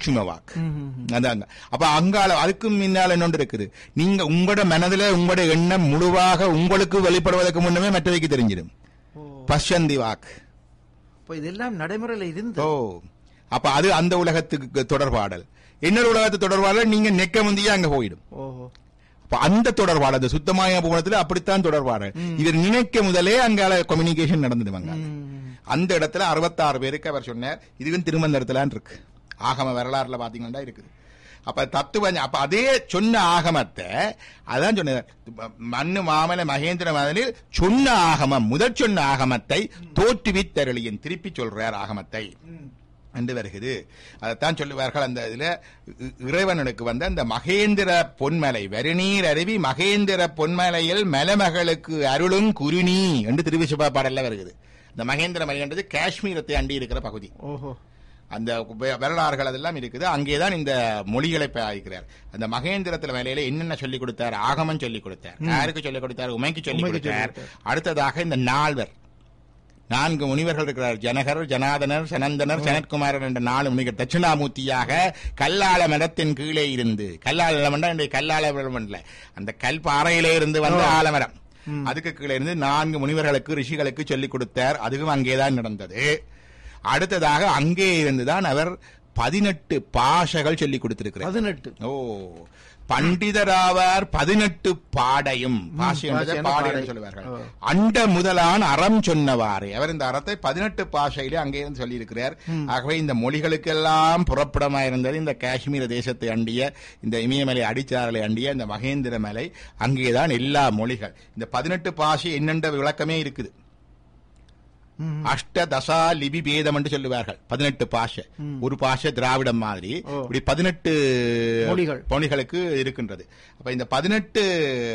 சூட்சும வாக்கு அதான் அப்ப அங்கால அதுக்கு முன்னால இன்னொன்று இருக்குது நீங்க உங்களோட மனதுல உங்களோட எண்ணம் முழுவாக உங்களுக்கு வெளிப்படுவதற்கு முன்னமே மற்றவைக்கு தெரிஞ்சிடும் ஓ பஷந்தி வாக்கு இப்போ இதெல்லாம் நடைமுறையில இருந்து ஓ அப்ப அது அந்த உலகத்துக்கு தொடர்பாடல் இன்னொரு உலகத்து தொடர்பாடல் நீங்க நெக்க முந்தியே அங்க போயிடும் ஓஹோ அப்ப அந்த தொடர்பாடல் அந்த சுத்தமாய போனத்துல அப்படித்தான் தொடர்பாடல் இவர் நினைக்க முதலே அங்கால கம்யூனிகேஷன் நடந்துடுவாங்க அந்த இடத்துல அறுபத்தாறு பேருக்கு அவர் சொன்னார் இதுவும் திருமந்திரத்திலான் இருக்கு ஆகம வரலாறுல பாத்தீங்கன்னா இருக்குது அப்ப தத்துவ ஞா- அப்ப அதே சொன்ன ஆகமத்தை அதான் சொன்னார் மண்ணு மாமல மகேந்திர மதனில் சொன்ன ஆகமம் முதற் சொன்ன ஆகமத்தை தோற்றுவித்தருளியின் திருப்பி சொல்றார் ஆகமத்தை என்று வருகிறது அதைத்தான் சொல்லுவார்கள் அந்த இதுல இ- இறைவனுக்கு வந்து அந்த மகேந்திர பொன்மலை வருநீர் அருவி மகேந்திர பொன்மலையில் மலமகளுக்கு அருளும் குருணி என்று திருவிசுபா பாடல்ல வருகிறது இந்த மகேந்திர மலைன்றது காஷ்மீரத்தை அண்டி இருக்கிற பகுதி ஓஹோ அந்த வெ- வரலாறுகள் அதெல்லாம் இருக்குது அங்கேதான் இந்த மொழிகளை பாய்க்கிறார் அந்த மகேந்திரத்துல வேலையில என்னென்ன சொல்லி கொடுத்தார் ஆகமம் சொல்லி கொடுத்தார் யாருக்கு சொல்லி கொடுத்தார் உமைக்கு சொல்லி உமைக்கு சொல்லிக் கொடுத்தார் அடுத்ததாக இந்த நால்வர் நான்கு முனிவர்கள் இருக்கிறார் ஜனகர் ஜனாதனர் சனந்தனர் சனத்குமாரர் என்ற நாலு முனிவர் தட்சிணாமூர்த்தியாக கல்லாள மரத்தின் கீழே இருந்து கல்லாள மரம் இன்றைய கல்லாள மரம் இல்ல அந்த கல் பாறையிலே இருந்து வந்த ஆலமரம் அதுக்கு கீழே இருந்து நான்கு முனிவர்களுக்கு ரிஷிகளுக்கு சொல்லிக் கொடுத்தார் அதுவும் அங்கேதான் நடந்தது அடுத்ததாக அங்கே இருந்துதான் அவர் பதினெட்டு பாஷைகள் சொல்லிக் கொடுத்திருக்கிறார் பதினெட்டு ஓ பண்டிதராவார் பதினெட்டு பாடையும் பாஷை என்பதை பாஷை என பாடை பாடை. என்று சொல்லுவார்கள் ஓ. அண்ட முதலான் அறம் சொன்னவாறு அவர் இந்த அறத்தை பதினெட்டு பாஷையிலே அங்கே இருந்து சொல்லியிருக்கிறார் ஆகவே இந்த மொழிகளுக்கெல்லாம் புறப்படமா இருந்தது இந்த காஷ்மீர தேசத்தை அண்டிய இந்த இமயமலை அடிச்சாரலை அண்டிய இந்த மகேந்திர மலை அங்கேதான் எல்லா மொழிகள் இந்த பதினெட்டு பாஷை என்னென்ற விளக்கமே இருக்குது ம். அஷ்ட தசா லிபி பேதம் என்று சொல்லுவார்கள் பதினெட்டு பாஷை ஒரு பாஷை திராவிடம் மாதிரி ஓ. இப்படி பதினெட்டு மொழிகள். மொழிகளுக்கு இருக்கின்றது அப்ப இந்த பதினெட்டு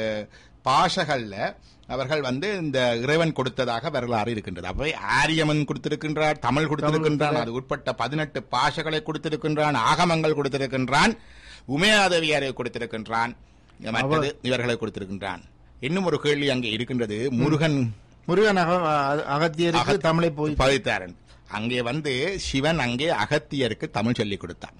பாஷைகள்ல அவர்கள் வந்து இந்த இறைவன் கொடுத்ததாக வரலாறு இருக்கின்றது அப்ப ஆரியமன் கொடுத்திருக்கின்றார் தமிழ் கொடுத்திருக்கின்றான் அது உட்பட்ட பதினெட்டு பாஷைகளை கொடுத்திருக்கின்றான் ஆகமங்கள் கொடுத்திருக்கின்றான் உமையாதவியாரை கொடுத்திருக்கின்றான் மற்றது இவர்களை கொடுத்திருக்கின்றான் இன்னும் ஒரு கேள்வி அங்கே இருக்கின்றது முருகன் முருகன் அக அ- அகத்தியருக்கு அகத்- தமிழை போய் பதித்தாரன் அங்கே வந்து சிவன் அங்கே அகத்தியருக்கு தமிழ் சொல்லிக் கொடுத்தான்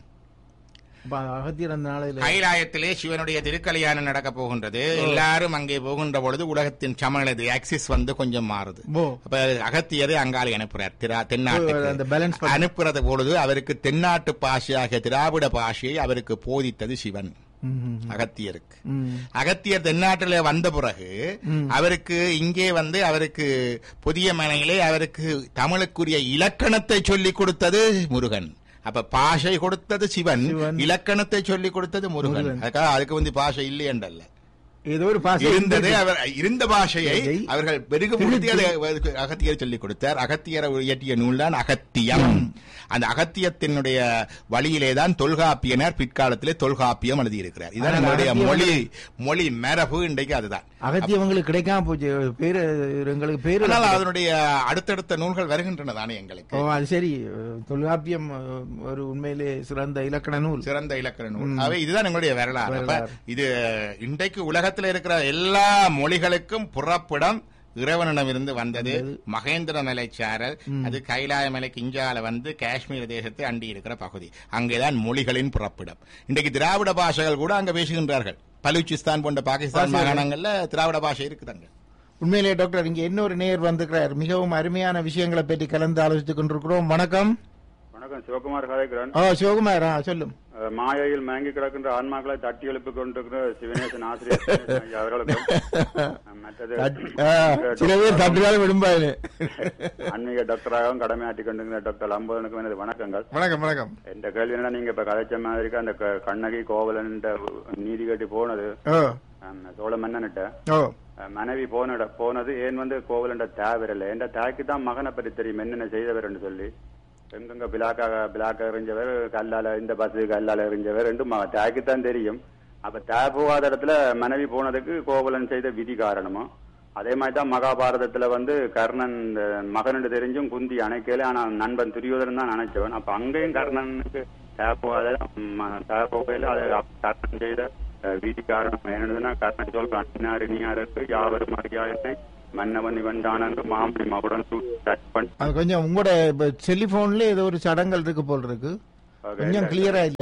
அப்ப அகத்தியர் அந்த நாளையில கைலாயத்திலே சிவனுடைய திருக்கல்யாணம் நடக்க போகின்றது எல்லாரும் அங்கே போகின்ற பொழுது உலகத்தின் சமநிலை ஆக்சிஸ் வந்து கொஞ்சம் மாறுது ஓ அப்ப அகத்தியரை அங்காளி அனுப்புறார் திரா அந்த தென்னாட்டுக்கு பேலன்ஸ் பண்ண அனுப்புறது பொழுது அவருக்கு தென்னாட்டு பாஷையாக திராவிட பாஷையை அவருக்கு போதித்தது சிவன் ம், ம், அகத்தியருக்கு ம். அகத்தியர் தென்னாட்டில் வந்த பிறகு அவருக்கு இங்கே வந்து அவருக்கு புதிய மனையிலே அவருக்கு தமிழுக்குரிய இலக்கணத்தை சொல்லிக் கொடுத்தது முருகன் அப்ப பாஷை கொடுத்தது சிவன் சிவன். இலக்கணத்தை சொல்லிக் கொடுத்தது முருகன் முருகன். அதுக்காக அதுக்கு வந்து பாஷை இல்லை என்றல்ல ஏதோ ஒரு பாசை இருந்தது அவர் இருந்த பாஷையை இதை அவர்கள் பெருகுபடுத்தி அதை அகத்தியர் சொல்லிக் கொடுத்தார் அகத்தியரை இயற்றிய நூல் தான் அகத்தியம் அந்த அகத்தியத்தினுடைய வழியிலே தான் தொல்காப்பியனர் பிற்காலத்திலே தொல்காப்பியம் எழுதியிருக்கிறார் இதுதான் ஆனால் நம்மளுடைய அகத்தியம் மொழி மொழி மரபு இன்றைக்கு அதுதான் அகத்தியவங்களுக்கு கிடைக்காம போச்சு பேரு எங்களுக்கு பேரு ஆனால் அதனுடைய அடுத்தடுத்த நூல்கள் வருகின்றன தானே எங்களுக்கு ஓ அது சரி தொல்காப்பியம் ஒரு உண்மையிலே சிறந்த இலக்கண நூல் சிறந்த இலக்கண நூல் அவை இதுதான் எங்களுடைய வரலாறு அப்ப வரலாறு. இது இன்றைக்கு உலகத்தில் இருக்கிற எல்லா மொழிகளுக்கும் புறப்படம் இறைவனிடமிருந்து வந்தது மகேந்திர மலைச்சாரல் அது கைலாய மலைக்கு இஞ்சால வந்து காஷ்மீர் தேசத்தை அண்டி இருக்கிற பகுதி அங்கேதான் மொழிகளின் புறப்படம் இன்றைக்கு திராவிட பாஷைகள் கூட அங்க பேசுகின்றார்கள் பலூச்சிஸ்தான் போன்ற பாகிஸ்தான் மாகாணங்கள்ல திராவிட பாஷை இருக்குதாங்க உண்மையிலே டாக்டர் இங்க இன்னொரு நேயர் வந்திருக்கிறார் மிகவும் அருமையான விஷயங்களை பற்றி கலந்து ஆலோசித்துக் கொண்டிருக்கிறோம் வணக்கம் வணக்கம் சிவகுமார் கதைக்கிறேன் ஓ சிவகுமார் ஆ, சொல்லும் அஹ், மாயையில் மயங்கி கிடக்கின்ற ஆன்மாக்களை தட்டி எழுப்பிக் கொண்டிருக்கிற சிவனேசன் ஆசிரியர் சிவனேசன் ஐயா அவர்களுக்கும் அஹ், மற்றது ஆ, சில பேர் தட்டுக்கால விடும்பாரு ஆன்மீக டாக்டராகவும் கடமையாற்றிக் கொண்டிருக்கிற டாக்டர் அம்போதனுக்கும் எனது வணக்கங்கள் வணக்கம் வணக்கம் என்ற கேள்வி என்ன நீங்க இப்ப கதைச்ச மாதிரி அந்த க- கண்ணகி கோவலன் நீதி கட்டி போனது ஓ அஹ், சோழ மன்னன்கிட்ட ஓ அஹ், மனைவி போன போனது ஏன் வந்து கோவலன் தேவையில்லை என்ற தாய்க்கு தான் மகனை பற்றி தெரியும் என்னென்ன செய்தவர் சொல்லி எங்கெங்க பிளாக்காக பிளாக் எறிஞ்சவர் கல்லால இந்த பஸ் கல்லால எறிஞ்சவர் ரெண்டும் ம- தாய்க்கு தான் தெரியும் அப்ப தாய் போகாத இடத்துல மனைவி போனதுக்கு கோவலன் செய்த விதி காரணமா அதே மாதிரி தான் மகாபாரதத்துல வந்து கர்ணன் இந்த மகனுக்கு தெரிஞ்சும் குந்தி அணைக்கல ஆனா நண்பன் துரியோதனன் தான் நினைச்சவன் அப்ப அங்கேயும் கர்ணனுக்கு தாய் போகாத ம- தாய் போகையில அது அப்ப கர்ணன் செய்த அஹ், விதி காரணம் என்னதுன்னா கர்ணன் சொல்றான் இன்னார் இனியாருக்கு யாவரும் அறியாயத்தை மன்னவன் இவன் தானங்கு மாம்பி மகுடன் டச் பண்ணி அது கொஞ்சம் உங்களோட இப்ப செல்லிபோன்ல ஏதோ ஒரு சடங்கள் இருக்கு போல் இருக்கு Okay, கொஞ்சம் இல்ல. கிளியரா இல்ல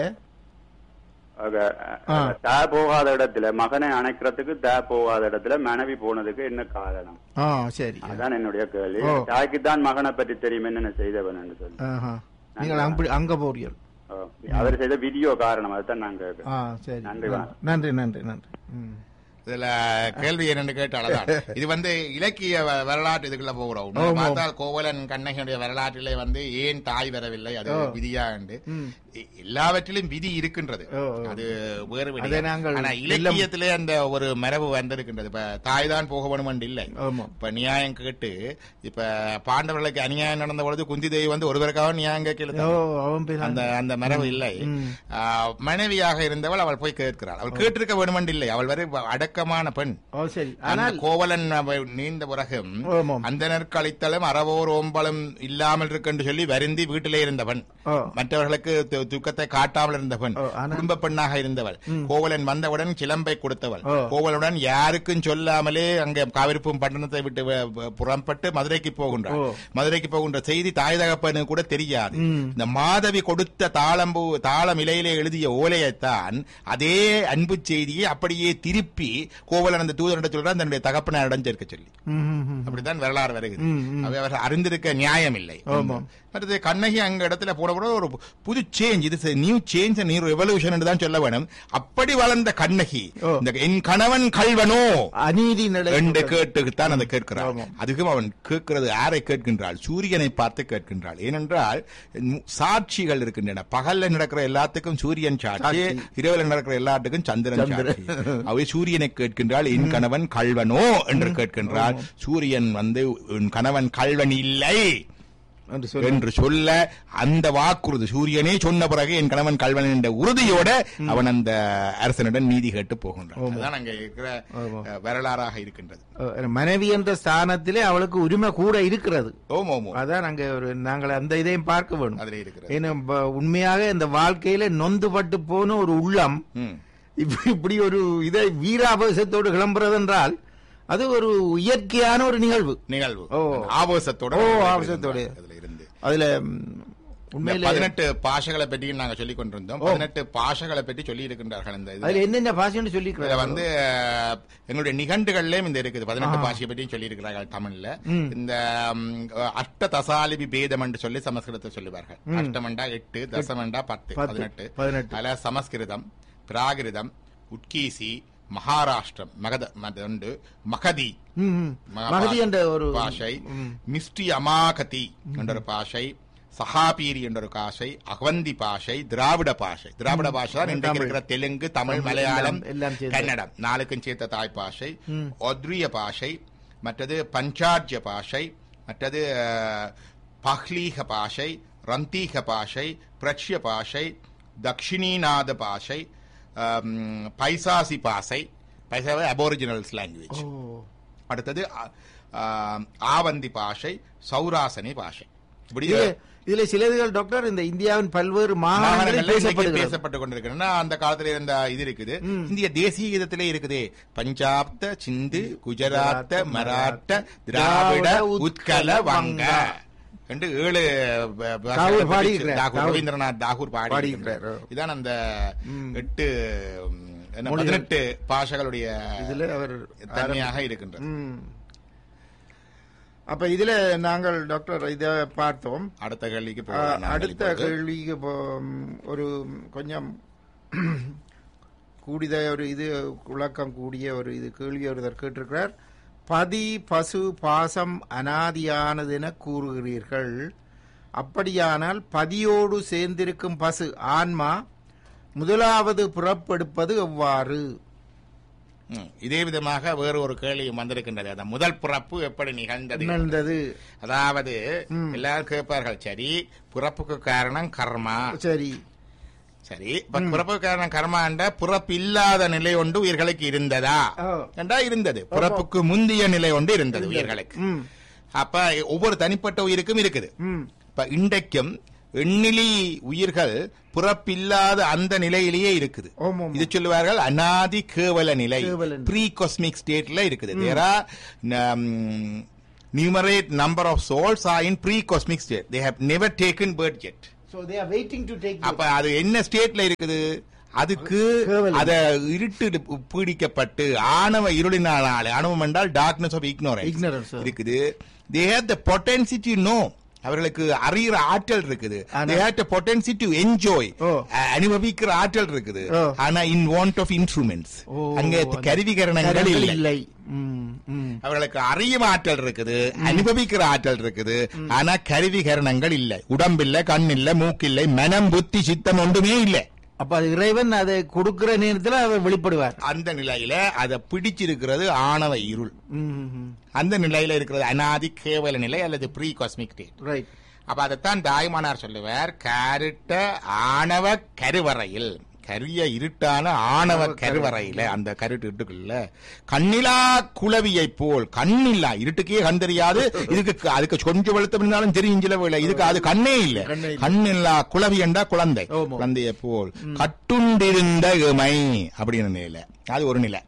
Okay, ஆ. தே போகாத இடத்துல மகனை அணைக்கிறதுக்கு தே போகாத இடத்துல மனைவி போனதுக்கு என்ன காரணம் ஆ சரி அதான் என்னுடைய கேள்வி ஓ. தாய்க்கு தான் மகனை பற்றி தெரியும் என்னென்ன செய்தவன் சொல்லி ஆஹா. நீங்கள் அங்க அங்க போறீர்கள் ஓ, அவர் செய்த வீடியோ காரணம் அதுதான் நான் கேட்கிறேன் ஆ சரி நன்றி, வணக்கம். நன்றி நன்றி நன்றி ம். இதுல கேள்வி என்னன்னு கேட்டால்தான் இது வந்து இலக்கிய வ- வரலாற்று இதுக்குள்ள போகிறோம் உண்மையை ஆமாம். பார்த்தால் கோவலன் கண்ணகியுடைய வரலாற்றிலே வந்து ஏன் தாய் வரவில்லை அது ஓ. விதியா என்று ம். எ- எல்லாவற்றிலும் விதி இருக்கின்றது ஓ, ஓ. அது வேறு அதை விடயம். நாங்கள் ஆனா இலக்கியத்திலே அந்த ஒரு மரபு வந்திருக்கின்றது இப்ப தாய் தான் போக வேணும் என்று இல்லை ஆமா இப்ப நியாயம் கேட்டு இப்ப பாண்டவர்களுக்கு அநியாயம் நடந்த பொழுது குந்தி தேவி வந்து ஒருவருக்காக நியாயம் கேட்கல ஓ அவன் பேர் அந்த அந்த மரபு இல்லை ம். ஆ, மனைவியாக இருந்தவள் அவள் போய் கேட்கிறாள் அவள் கேட்டிருக்க வேணுமென்று இல்லை அவள் வரை அடக்கமான பெண் ஓ சரி அந்த ஆனால் கோவலன் அவள் நீண்ட பிறகும் ஆமாம் அந்த நற்கழித்தலும் அறவோர் ஓம்பலும் இல்லாமல் இருக்கென்று சொல்லி வருந்தி வீட்டிலே இருந்தவன் ஓ மற்றவர்களுக்கு து- துக்கத்தை காட்டாமல் இருந்தவன் ஓ, ஆனா- குடும்ப பெண்ணாக இருந்தவள் கோவலன் வந்தவுடன் சிலம்பை கொடுத்தவள் ஓ. கோவலனுடன் யாருக்கும் சொல்லாமலே அங்கே காவிரிப்பும் பட்டணத்தை விட்டு வ- வ- புறப்பட்டு மதுரைக்கு போகின்றாள் ஓ. மதுரைக்கு போகின்ற செய்தி தாய் தகப்பனுக்கு கூட தெரியாது ம். இந்த மாதவி கொடுத்த தாளம்பு தாளம் இலையிலே எழுதிய ஓலையைத்தான் அதே அன்பு செய்தியை அப்படியே திருப்பி கோவலன் அந்த தூதரிடம் சொல்றான் தன்னுடைய தகப்பனாரிடம் சேர்க்க சொல்லி ம், ம், ம். அப்படித்தான் வரலாறு வருகிறது ம், ம். அவை அவர் அறிந்திருக்க நியாயம் இல்லை ஆமாம். மற்றது கண்ணகி அங்க இடத்துல போன கூட ஒரு புது சேஞ்ச் இது நியூ சேஞ்ச் நியூ ரெவல்யூஷன் தான் சொல்ல வேணும் அப்படி வளர்ந்த கண்ணகி ஓ. இந்த என் கணவன் கல்வனோ அநீதி நடை என்று கேட்டுத்தான் அதை கேட்கிறாள் ஆமாம். அதுக்கும் அவன் கேட்கிறது யாரை கேட்கின்றாள் சூரியனை பார்த்து கேட்கின்றாள் ஏனென்றால் மு- சாட்சிகள் இருக்கின்றன பகல்ல நடக்கிற எல்லாத்துக்கும் சூரியன் சாட்சி சாட்சி. இரவுல நடக்கிற எல்லாத்துக்கும் சந்திரன் சந்திரன். சாட்சி அவை சூரியனை கேட்கின்றாள் என் கணவன் கல்வனோ என்று கேட்கின்றாள் சூரியன் வந்து உன் கணவன் கல்வன் இல்லை என்று சொல்லி என்று சொல்ல அந்த வாக்குறுதி சூரியனே சொன்ன பிறகு என் கணவன் கல்வன் என்ற உறுதியோட அவன் அந்த அரசனிடம் நீதி கேட்டு போகின்றான் அதுதான் அங்க இருக்கிற ஆமா. அஹ், வரலாறாக இருக்கின்றது அஹ், மனைவி என்ற ஸ்தானத்திலே அவளுக்கு உரிமை கூட இருக்கிறது ஓம் ஓம் ஓம். அதான் நாங்க ஒரு நாங்கள் அந்த இதையும் பார்க்க வேணும் அதுல இருக்கிறது ஏன்னா ப- உண்மையாக இந்த வாழ்க்கையில நொந்துபட்டு போன ஒரு உள்ளம் ம். இப்ப- இப்படி ஒரு இதை வீராபேசத்தோடு கிளம்புறது என்றால் அது ஒரு இயற்கையான ஒரு நிகழ்வு நிகழ்வு ஓ. ஆபோசத்தோட ஓ, அதுல ஆபோசத்தோட. இருந்தா, அதுல இருந்து அதுல ம், இந்த உண்மையில பதினெட்டு பாஷைகளை பற்றி நாங்க சொல்லிக் கொண்டிருந்தோம் பதினெட்டு பாஷைகளை பற்றி சொல்லி இருக்கின்றார்கள் இந்த இதுல. அதுல என்னென்ன பாஷைன்னு இதுல சொல்லிக்கிறேன் வந்து அஹ், எங்களுடைய நிகண்டுகள்லயும் இந்த இருக்குது பதினெட்டு பாஷையை பற்றியும் சொல்லி இருக்கிறார்கள் தமிழ்ல ம். இந்த ம், அஷ்ட தசாலிபி பேதம் என்று சொல்லி சமஸ்கிருதத்தை சொல்லுவார்கள் அஷ்டமண்டா எட்டு தசமண்டா பத்து பத்து, பதினெட்டு பதினெட்டு. அதுல சமஸ்கிருதம் பிராகிருதம் உட்கீசி மகாராஷ்டிரம் மகத மதண்டு மகதி ம், ம். மகா- மகதி என்ற ஒரு பாஷை ம். மிஸ்டி அமாகதி என்ற ஒரு பாஷை சஹாபீரி என்ற ஒரு பாஷை அகவந்தி பாஷை திராவிட பாஷை திராவிட பாஷை தான் இன்றைக்கு தமிழ். இருக்கிற தெலுங்கு தமிழ் தமிழ் மலையாளம் எல்லாம் எல்லாம் சேர்ந்து. கன்னடம் நாலுக்கும் சேர்த்த தாய் பாஷை ம். ஒத்ரிய பாஷை மற்றது பஞ்சார்ஜ பாஷை மற்றது அஹ், பஹ்லீக பாஷை ரந்தீக பாஷை பிரக்ஷ்ய பாஷை தக்ஷிணீநாத பாஷை அம், பைசாசி பாஷை பைசாவை அபோரிஜினல்ஸ் லாங்குவேஜ் ஓ. அடுத்தது அ- ஆ- ஆவந்தி பாஷை சௌராசனி பாஷை இப்படி இதுல இதுல சிலதுகள் டாக்டர் இந்த இந்தியாவின் பல்வேறு மாகாணங்களில் மாகாணங்கள்ல இன்னைக்கு பேசப்படுகிறது பேசப்பட்டு கொண்டிருக்கிறேன்னா அந்த காலத்துல இருந்த இது இருக்குது இந்திய தேசிய கீதத்திலே இருக்குது பஞ்சாப்த சிந்து குஜராத்த மராட்ட திராவிட உத்கல வங்க என்று ஏழு ப- பாஷைகளை தாகூர் பற்றி பாடியிருக்கிறார். தாகூர் தாகூர். ரவீந்திரநாத் தாகூர் பாடி பாடியிருக்கிறார். இதான் அந்த எட்டு ம், என்ன, மொழிகள். பதினெட்டு பாஷைகளுடைய இதுல அவர் தன்மையாக இருக்கின்றது ம். அப்ப இதுல நாங்கள் டாக்டர் இத பார்த்தோம் அடுத்த கேள்விக்கு அஹ், போகலாம் நாங்கள் அடுத்த இப்பொழுது. கேள்விக்கு போ- ம், ஒரு கொஞ்சம் கூடித ஒரு இது விளக்கம் கூடிய ஒரு இது கேள்வி ஒருத்தர் கேட்டிருக்கிறார் பதி பசு பாசம் அனாதியானது என கூறுகிறீர்கள் அப்படியானால் பதியோடு சேர்ந்திருக்கும் பசு ஆன்மா முதலாவது புறப்படுப்பது எவ்வாறு ம், இதே விதமாக வேறு ஒரு கேள்வியும் வந்திருக்கின்றது அந்த முதல் பிறப்பு எப்படி நிகழ்ந்தது நிகழ்ந்தது அதாவது எல்லாரும் கேட்பார்கள் சரி பிறப்புக்கு காரணம் கர்மா சரி சரி இப்ப பிறப்புக்கு காரணம் கர்மா என்ற பிறப்பு இல்லாத நிலை ஒன்று உயிர்களுக்கு இருந்ததா ஓ. என்றா இருந்தது பிறப்புக்கு முந்திய நிலை ஒன்று இருந்தது உயிர்களுக்கு ம் அப்ப ஒவ்வொரு தனிப்பட்ட உயிருக்கும் இருக்குது ம் இப்ப இன்றைக்கும் எண்ணிலி உயிர்கள் பிறப்பில்லாத அந்த நிலையிலேயே இருக்குது ஆமாம், ஆமாம். இது சொல்லுவார்கள் அனாதி கேவல நிலை கேவல நிலை. ப்ரீ காஸ்மிக் ஸ்டேட்ல இருக்குது there are numerate number of souls are in pre cosmic state they have never taken birth yet So they are waiting to take you. அப்ப அது என்ன ஸ்டேட்ல இருக்குது அதுக்கு கேவலம். அத இருட்டு பீடிக்கப்பட்டு ஆணவ இருளினால ஆணவம் என்றால் darkness of ignorance Ignorance, sir. இருக்குது தே ஹேவ் த பொட்டன்சிட்டி நோ அவர்களுக்கு அறிகிற ஆற்றல் இருக்குது ஆனா- they have the potency to enjoy ஓ. அனுபவிக்கிற ஆற்றல் இருக்குது ஓ. ஆனா இன் வாண்ட் ஆஃப் இன்ஸ்ட்ருமெண்ட்ஸ் ஓ, அங்கே அந்த கருவிகரணங்கள் கரங்கள் இல்லை இல்லை ம், ம். அவர்களுக்கு அறியும் ஆற்றல் இருக்குது அனுபவிக்கிற ஆற்றல் இருக்குது ஆனா கருவிகரணங்கள் இல்லை உடம்பில்லை கண் இல்லை மூக்கில்லை மனம் புத்தி சித்தம் ஒன்றுமே இல்லை அப்ப அது இறைவன் அதை கொடுக்கிற நேரத்துல அவர் வெளிப்படுவார் அந்த நிலையில அதை பிடிச்சிருக்கிறது ஆணவ இருள் ம், அந்த நிலையில இருக்கிறது அனாதி கேவல நிலை அல்லது ப்ரீ காஸ்மிக் ஸ்டேட் ரைட் அப்ப அதைத்தான் தாய்மானார் சொல்லுவார் கருட்ட ஆணவ கருவறையில் கரிய இருட்டான ஆணவ கருவறையில அந்த கருட்டு இருட்டுக்குள்ள கண்ணிலா குளவியை போல் கண்ணில்லா இருட்டுக்கே கண் தெரியாது இதுக்கு அதுக்கு கொஞ்சம் வெளுத்த இருந்தாலும் தெரியும் சில வேளை இதுக்கு அது கண்ணே இல்ல கண்ணே இல்ல. கண்ணில்லா குளவி என்றா குழந்தை ஆமா. குழந்தையை போல் கட்டுண்டிருந்த இமை அப்படின்னு நிலை அது ஒரு நிலை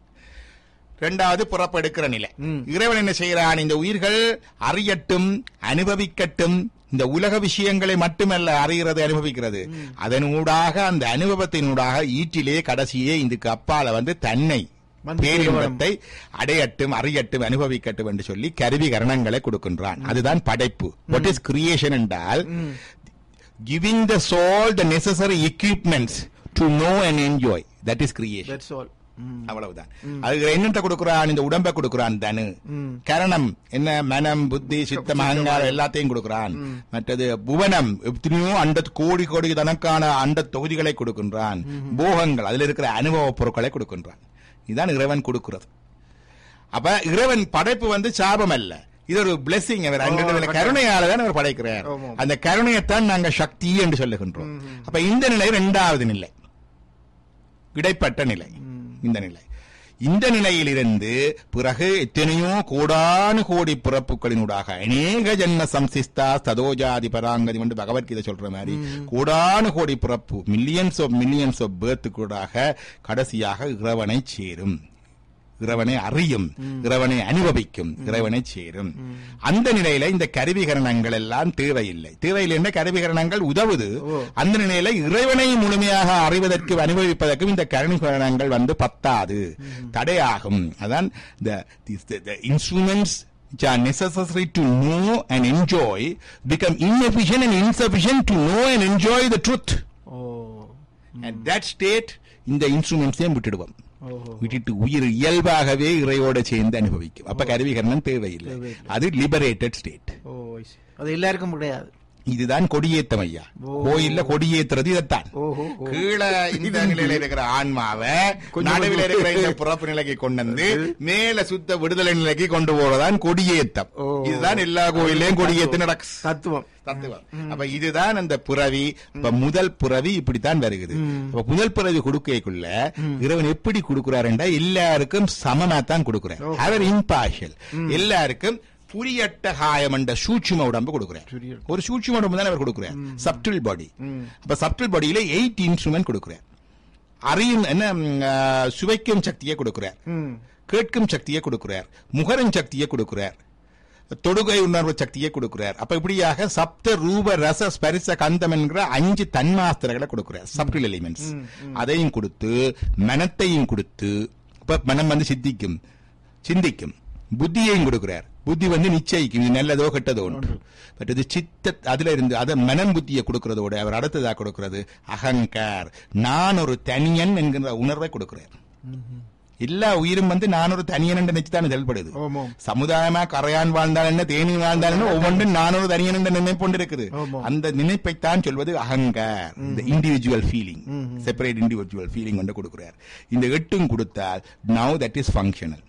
இரண்டாவது புறப்படுக்கிற நிலை ம். இறைவன் என்ன செய்கிறான் இந்த உயிர்கள் அறியட்டும் அனுபவிக்கட்டும் இந்த உலக விஷயங்களை மட்டுமல்ல அறிகிறது அனுபவிக்கிறது அதனூடாக அந்த அனுபவத்தினூடாக ஈட்டிலே கடைசியே இதுக்கு அப்பால வந்து தன்னை வந்து பேரின்பத்தை அடையட்டும் அறியட்டும் அனுபவிக்கட்டும் என்று சொல்லி கருவி கரணங்களை கொடுக்கின்றான் அதுதான் படைப்பு வாட் இஸ் கிரியேஷன் என்றால் giving the soul the necessary equipments to know and enjoy that is creation that's all அவ்வளவுதான் அதுக்கு என்னத்தை கொடுக்குறான் இந்த உடம்பை கொடுக்குறான் தனு கரணம் என்ன மனம் புத்தி சித்தம் அகங்காரம் எல்லாத்தையும் கொடுக்குறான் மற்றது புவனம் எத்தனையோ அண்ட கோடி கோடி கணக்கான அண்ட தொகுதிகளை கொடுக்கின்றான் போகங்கள் அதுல இருக்கிற அனுபவ பொருட்களை கொடுக்கின்றான் இதுதான் இறைவன் கொடுக்கிறது அப்ப இறைவன் படைப்பு வந்து சாபம் அல்ல இது ஒரு பிளெஸிங் அவர் அங்கிட்ட கருணையால தான் அவர் படைக்கிறார் ஆமா. அந்த கருணையைத்தான் நாங்க சக்தி என்று சொல்லுகின்றோம் அப்ப இந்த நிலை இரண்டாவது நிலை இடைப்பட்ட நிலை இந்த நிலை இந்த நிலையிலிருந்து பிறகு எத்தனையோ கோடானு கோடி பிறப்புகளினூடாக அநேக ஜன்ம சம்சிஸ்தா சதோஜாதி பராங்கதி என்று பகவத்கீதை சொல்ற மாதிரி கோடானு கோடி பிறப்பு மில்லியன்ஸ் ஆஃப் மில்லியன்ஸ் ஆஃப் பேர்த்துக்கூடாக கடைசியாக இறைவனை சேரும் இறைவனை அறியும் இறைவனை அனுபவிக்கும் இறைவனை சேரும் அந்த நிலையில இந்த கருவிகரணங்கள் எல்லாம் தேவையில்லை தேவையில்லை என்ற கருவிகரணங்கள் உதவுது அந்த நிலையில இறைவனை முழுமையாக அறிவதற்கு அனுபவிப்பதற்கும் இந்த கருவிகரணங்கள் வந்து பத்தாது தடையாகும் அதான் the instruments which are necessary to know and enjoy become inefficient and insufficient to know and enjoy the truth. ஓ At that state, இந்த இன்ஸ்ட்ருமெண்ட்ஸையும் விட்டுடுவோம் ஓஹோ விட்டுட்டு உயிர் இயல்பாகவே இறையோட சேர்ந்து அனுபவிக்கும் அப்ப கருவிகரணம் தேவையில்லை அது லிபரேட்டட் ஸ்டேட் ஓ I see. அது எல்லாருக்கும் கிடையாது இதுதான் கொடியேத்தம் ஐயா ஓ. கோயில்ல கொடியேத்துறது இதைத்தான் ஓஹோ ஓ. கீழே இந்த நிலையில இருக்கிற ஆன்மாவை நடுவில் இருக்கிற இந்த பிறப்பு நிலைக்கு கொண்டு வந்து மேல சுத்த விடுதலை நிலைக்கு கொண்டு போறதான் கொடியேத்தம் ஓ. இதுதான் எல்லா கோயிலையும் கொடியேத்து நடக்கும் தத்துவம் தத்துவம் அப்ப இதுதான் அந்த புறவி இப்ப முதல் புறவி இப்படித்தான் வருகிறது அப்ப முதல் புறவி கொடுக்கைக்குள்ள இறைவன் எப்படி கொடுக்கிறாருண்டா எல்லாருக்கும் சமமா தான் கொடுக்கிறார் அவர் இம்பார்ஷியல் எல்லாருக்கும் புரியட்ட காயம் என்ற சூட்சும உடம்பு கொடுக்கிறார் புரியட்ட. ஒரு சூட்சும உடம்பு தான் அவர் கொடுக்கிறார் சப்டில் பாடி அப்ப சப்டில் பாடியில எயிட் இன்ஸ்ட்ருமெண்ட் கொடுக்கிறார் அறியும் என்ன ம், ஆ, சுவைக்கும் சக்தியை கொடுக்கிறார் ம் கேட்கும் சக்தியை கொடுக்கிறார் முகரும் சக்தியை கொடுக்கிறார் தொடுகை உணர்வு சக்தியை கொடுக்கிறார் அப்ப இப்படியாக சப்த ரூப ரச ஸ்பரிச கந்தம் என்கிற அஞ்சு தன்மாஸ்திரங்களை கொடுக்கிறார் சப்டில் எலிமெண்ட்ஸ் அதையும் கொடுத்து மனத்தையும் கொடுத்து இப்ப மனம் வந்து சித்திக்கும் சிந்திக்கும் புத்தியையும் கொடுக்கிறார் புத்தி வந்து நிச்சயிக்கும் இது நல்லதோ கெட்டதோ ஒன்று பட் இது சித்த அதுல இருந்து அதை மனம் புத்தியை கொடுக்கிறதோட அவர் அடுத்ததா கொடுக்கிறது அகங்கார் நான் ஒரு தனியன் என்கிற உணர்வை கொடுக்கிறார் எல்லா உயிரும் வந்து நான் ஒரு தனியன் என்று நினைச்சுதான் செயல்படுது ஆமாம். சமுதாயமா கரையான் வாழ்ந்தால் என்ன தேனி வாழ்ந்தால் என்ன ஒவ்வொன்றும் நான் ஒரு தனியன் என்ற நினைப்பு இருக்குது ஆமாம். அந்த நினைப்பைத்தான் சொல்வது அகங்கார் இந்த individual feeling separate individual feeling கொண்டு கொடுக்கிறார் இந்த எட்டும் கொடுத்தால் நவ் தட் இஸ் ஃபங்க்ஷனல்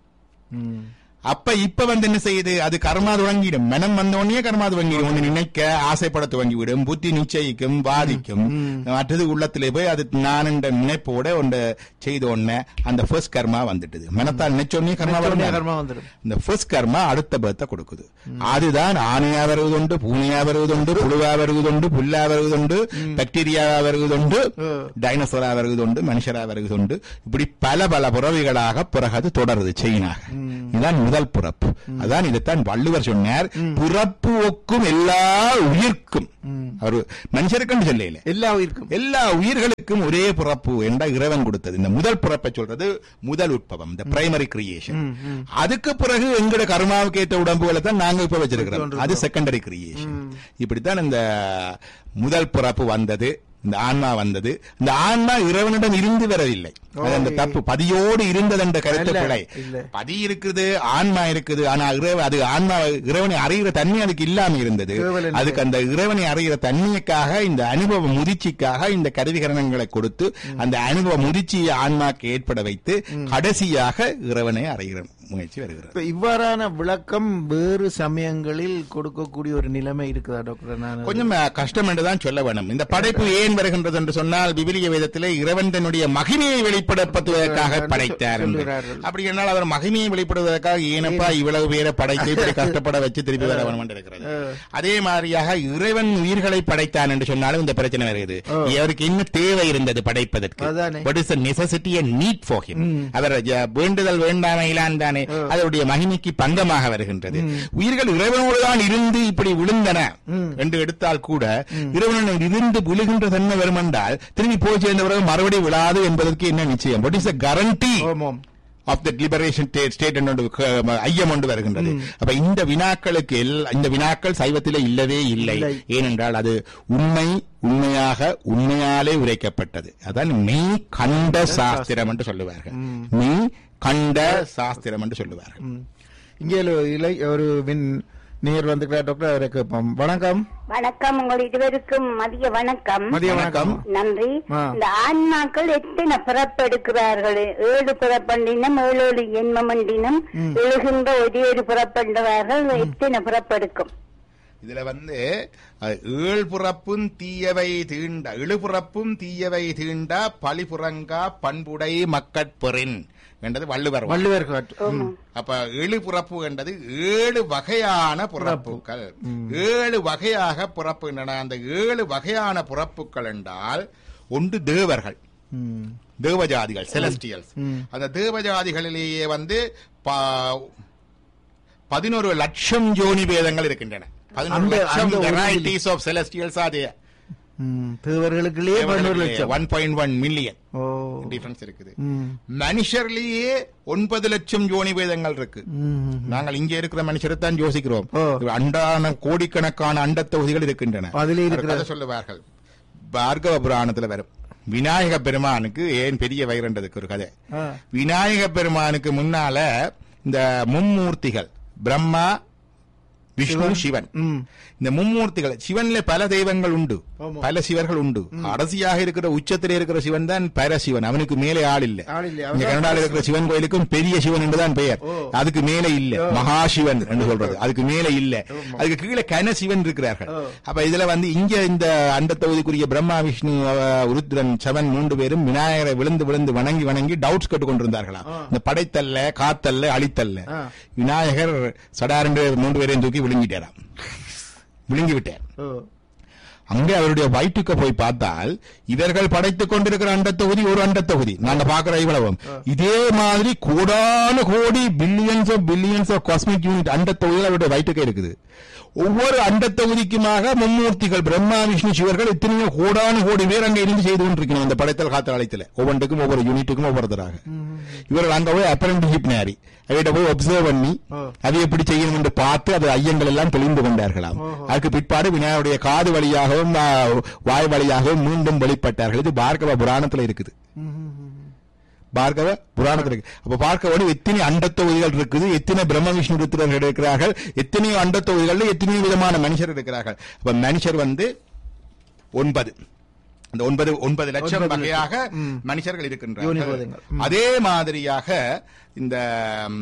ம் அப்ப இப்ப வந்து என்ன செய்யுது அது கர்மா துவங்கிடும் மனம் வந்த உடனே கர்மா துவங்கிடும் ஒண்ணு நினைக்க ஆசைப்பட துவங்கிவிடும் புத்தி நிச்சயிக்கும் வாதிக்கும் மற்றது உள்ளத்திலே போய் அது நான் என்ற நினைப்போட ஒன்று செய்த உடனே அந்த ஃபர்ஸ்ட் கர்மா வந்துட்டுது மனத்தால் நினைச்ச உடனே கர்மா உடனே வரும் கர்மா வந்துடும் இந்த ஃபர்ஸ்ட் கர்மா அடுத்த பர்த்தை கொடுக்குது அதுதான் ஆணையா வருவதுண்டு பூனையா வருவதுண்டு புழுவா வருவதுண்டு புல்லா வருவதுண்டு பாக்டீரியாவா வருவதுண்டு டைனோசரா வருவதுண்டு மனுஷரா வருவதுண்டு இப்படி பல பல புறவிகளாக பிறகு அது தொடருது செயினாக இதுதான் முதல் முதல் பிறப்பு அதான் இதைத்தான் வள்ளுவர் சொன்னார் பிறப்பு ஒக்கும் எல்லா உயிர்க்கும் அவர் மனுஷருக்குன்னு சொல்லல எல்லா உயிருக்கும் எல்லா உயிர்களுக்கும் ஒரே பிறப்பு என்ற இறைவன் கொடுத்தது இந்த முதல் பிறப்பை சொல்றது முதல் உட்பவம் இந்த பிரைமரி கிரியேஷன் அதுக்கு பிறகு எங்கட கர்மாவுக்கு ஏற்ற உடம்புகளை தான் நாங்க இப்ப வச்சிருக்கிறோம் அது செகண்டரி கிரியேஷன் இப்படித்தான் இந்த முதல் பிறப்பு வந்தது இந்த ஆன்மா வந்தது இந்த ஆன்மா இறைவனிடம் இருந்து வரவில்லை அது அந்த தப்பு பதியோடு இருந்தது என்ற கருத்து இல்ல, பிழை இல்ல. பதி இருக்குது ஆன்மா இருக்குது ஆனா இறைவ அது ஆன்மா இறைவனை அறிகிற தன்மை அதுக்கு இல்லாம இருந்தது கேவலம் அதுக்கு அந்த இறைவனை அறிகிற தன்மைக்காக இந்த அனுபவ முதிர்ச்சிக்காக இந்த கருவிகரணங்களை கொடுத்து அந்த அனுபவ முதிர்ச்சியை ஆன்மாக்கு ஏற்பட வைத்து கடைசியாக இறைவனை அறிகிற முயற்சி வருகிறது இப்ப இவ்வாறான விளக்கம் வேறு சமயங்களில் கொடுக்கக்கூடிய ஒரு நிலைமை இருக்குதா டாக்டர் நான் கொஞ்சம் அஹ், கஷ்டம் என்றுதான் சொல்ல வேண்டும் இந்த படைப்பு ஏன் வருகின்றது என்று சொன்னால் விபிலிய வேதத்திலே இறைவன் தன்னுடைய மகிமையை வெளிப்படுத்துவதற்காக என்று படைத்தார் என்று. சொல்லுகிறார்கள். அப்படி என்றால் அவர் மகிமையை வெளிப்படுவதற்காக ஏனப்பா இவ்வளவு பேரை படைத்து இப்படி கஷ்டப்பட வச்சு திருப்பி வர வேண்டும் என்று இருக்கிறது அதே மாதிரியாக இறைவன் உயிர்களை படைத்தான் என்று சொன்னாலும் இந்த பிரச்சனை வருகிறது அவருக்கு என்ன தேவை இருந்தது படைப்பதற்கு அதானே. what is the necessity and need for him அவர் ஜ- வேண்டுதல் வேண்டாமையிலான் தானே அதனுடைய மகிமைக்கு பங்கமாக வருகின்றது உயிர்கள் இறைவனோடு தான் இருந்து இப்படி விழுந்தன என்று எடுத்தால் கூட இறைவனிடம் இருந்து விழுகின்ற தன்மை வரும் என்றால் திரும்பி போய் சேர்ந்த பிறகு மறுபடியும் விழாது என்பதற்கு என்ன நிச்சயம் what is the guarantee ஓமோம் ஆஃப் த லிபரேஷன் ஸ்டேட் என்று ஐயம் ஒன்று வருகின்றது அப்ப இந்த வினாக்களுக்கு எல்லா- இந்த வினாக்கள் சைவத்திலே இல்லவே இல்லை இல்லை. ஏனென்றால் அது உண்மை உண்மையாக உண்மையாலே உரைக்கப்பட்டது அதான் மெய் கண்ட சாஸ்திரம் என்று சொல்லுவார்கள் மெய் கண்ட சாஸ்திரம் என்று சொல்லுவார்கள் ம். இங்கே ஒரு இலை ஒரு மின் நேர் வந்துக்கிறார் டாக்டர் அவரை கேட்போம் வணக்கம் வணக்கம் உங்கள் இருவருக்கும் மதிய வணக்கம் மதிய வணக்கம் நன்றி ஆ. இந்த ஆன்மாக்கள் எத்தனை பிறப்பெடுக்கிறார்கள் ஏழு பிறப்பண்டினம் ஏழு எண்மமண்டினம் எழுகின்ற ஒரே ஒரு பிறப்பண்டவர்கள் எத்தனை பிறப்பெடுக்கும் இதுல வந்து அஹ், ஏழ் புறப்பும் தீயவை தீண்ட இழுபுறப்பும் தீயவை தீண்ட பழிபுறங்கா பண்புடை மக்கட்பெறின் என்றது வள்ளுவர் வாக்கு. வள்ளுவர் காட்டு ம். அப்ப ஏழு புறப்பு என்றது ஏழு வகையான புறப்புகள் ஏழு வகையாக புறப்புகின்றன அந்த ஏழு வகையான புறப்புகள் என்றால் ஒன்று தேவர்கள் ம். தேவஜாதிகள் செலஸ்டியல்ஸ் அந்த தேவஜாதிகளிலேயே வந்து ப- பதினோரு லட்சம் ஜோனி பேதங்கள் இருக்கின்றன பதினோரு அந்த- லட்சம் அந்த ஒரு வெரைட்டிஸ் ஆஃப் செலஸ்டியல்ஸ் அது ம். தேவர்களுக்குள்ளே பதினோரு லட்சம் ஒன் பாயிண்ட் ஒன் மில்லியன் ஓ டிஃபரன்ஸ் இருக்குது ம். மனுஷர்லயே ஒன்பது லட்சம் ஜோனி பேதங்கள் இருக்கு ம். நாங்கள் இங்க இருக்கிற மனுஷரை தான் யோசிக்கிறோம் ஓ. அண்டான கோடிக்கணக்கான அண்ட தொகுதிகள் இருக்கின்றன அதிலே ஒரு இருக்கிற- கதை சொல்லுவார்கள் பார்கவ புராணத்துல வரும் விநாயக பெருமானுக்கு ஏன் பெரிய வயிறுன்றதுக்கு ஒரு கதை ஆ. விநாயக பெருமானுக்கு முன்னால இந்த மும்மூர்த்திகள் பிரம்மா விஷ்ணு சிவன் ம். இந்த மும்மூர்த்திகள் சிவன்ல பல தெய்வங்கள் உண்டு ஆமா. பல சிவர்கள் உண்டு அரசியாக இருக்கிற உச்சத்திலே இருக்கிற சிவன் தான் பரசிவன் அவனுக்கு மேலே ஆள் இல்ல ஆள் இல்ல. இங்க அவன்தான் கனடால இருக்கிற சிவன் கோயிலுக்கும் பெரிய சிவன் என்றுதான் பெயர் ஓ. அதுக்கு மேலே இல்ல மகாசிவன் என்று சொல்றது அதுக்கு மேலே இல்ல அதுக்கு கீழே கன சிவன் இருக்கிறார்கள் ஓ. அப்ப இதுல வந்து இங்க இந்த அண்ட தொகுதிக்குரிய பிரம்மா விஷ்ணு அவ- உருத்ரன் சவன் மூன்று பேரும் விநாயகரை விழுந்து விழுந்து வணங்கி வணங்கி டவுட்ஸ் கேட்டுக் கொண்டிருந்தார்களாம் இந்த படைத்தல்ல காத்தல்ல அழித்தல்ல ஆ. விநாயகர் சடாரென்று மூன்று பேரையும் தூக்கி விழுங்கிட்டாராம் விழுங்கி விட்டார் ஓ. அங்கே அவருடைய வயிற்றுக்கு போய் பார்த்தால் இவர்கள் படைத்துக் கொண்டிருக்கிற அண்டத் தொகுதி ஒரு அண்டத் தொகுதி நாங்க பாக்குற இவ்வளவும் இதே மாதிரி கோடான கோடி billions of billions of cosmic unit அண்டத் தொகுதிகள் அவருடைய வயிற்றுக்கு இருக்குது ஒவ்வொரு அண்டத் தொகுதிக்குமாக மும்மூர்த்திகள் பிரம்மா விஷ்ணு சிவர்கள் எத்தனையோ கோடான கோடி பேர் அங்க இருந்து செய்து கொண்டிருக்கணும் அந்த படைத்தல் காத்தல் அழைத்துல ஒவ்வொன்றுக்கும் ஒவ்வொரு யூனிட்டுக்கும் ஒவ்வொருத்தராக இவர்கள் அங்க போய் அப்ரண்டிஷிப் நேரி அவையிட்ட போய் ஒப்சர்வ் பண்ணி ஓ. அதை எப்படி செய்யணும் என்று பார்த்து அது ஐயங்கள் எல்லாம் தெளிந்து கொண்டார்களாம் அதுக்கு பிற்பாடு விநாயகருடைய காது வழியாகவும் ஆ, வாய் வழியாகவும் மீண்டும் வெளிப்பட்டார்கள் இது பார்கவ புராணத்துல இருக்குது பார்கவ புராணத்துல இருக்கு அப்ப பார்க்கவோடு எத்தனை அண்டத் தொகுதிகள் இருக்குது எத்தனை பிரம்ம விஷ்ணு ருத்திரர்கள் இருக்கிறார்கள் எத்தனையோ அண்டத் தொகுதிகள்ல எத்தனையோ விதமான மனுஷர் இருக்கிறார்கள் அப்ப மனுஷர் வந்து ஒன்பது அந்த ஒன்பது ஒன்பது லட்சம் ஒன்பது வகையாக ம். மனுஷர்கள் இருக்கின்றார்கள் யோனிபோதங்கள். ம். அதே மாதிரியாக இந்த ம்,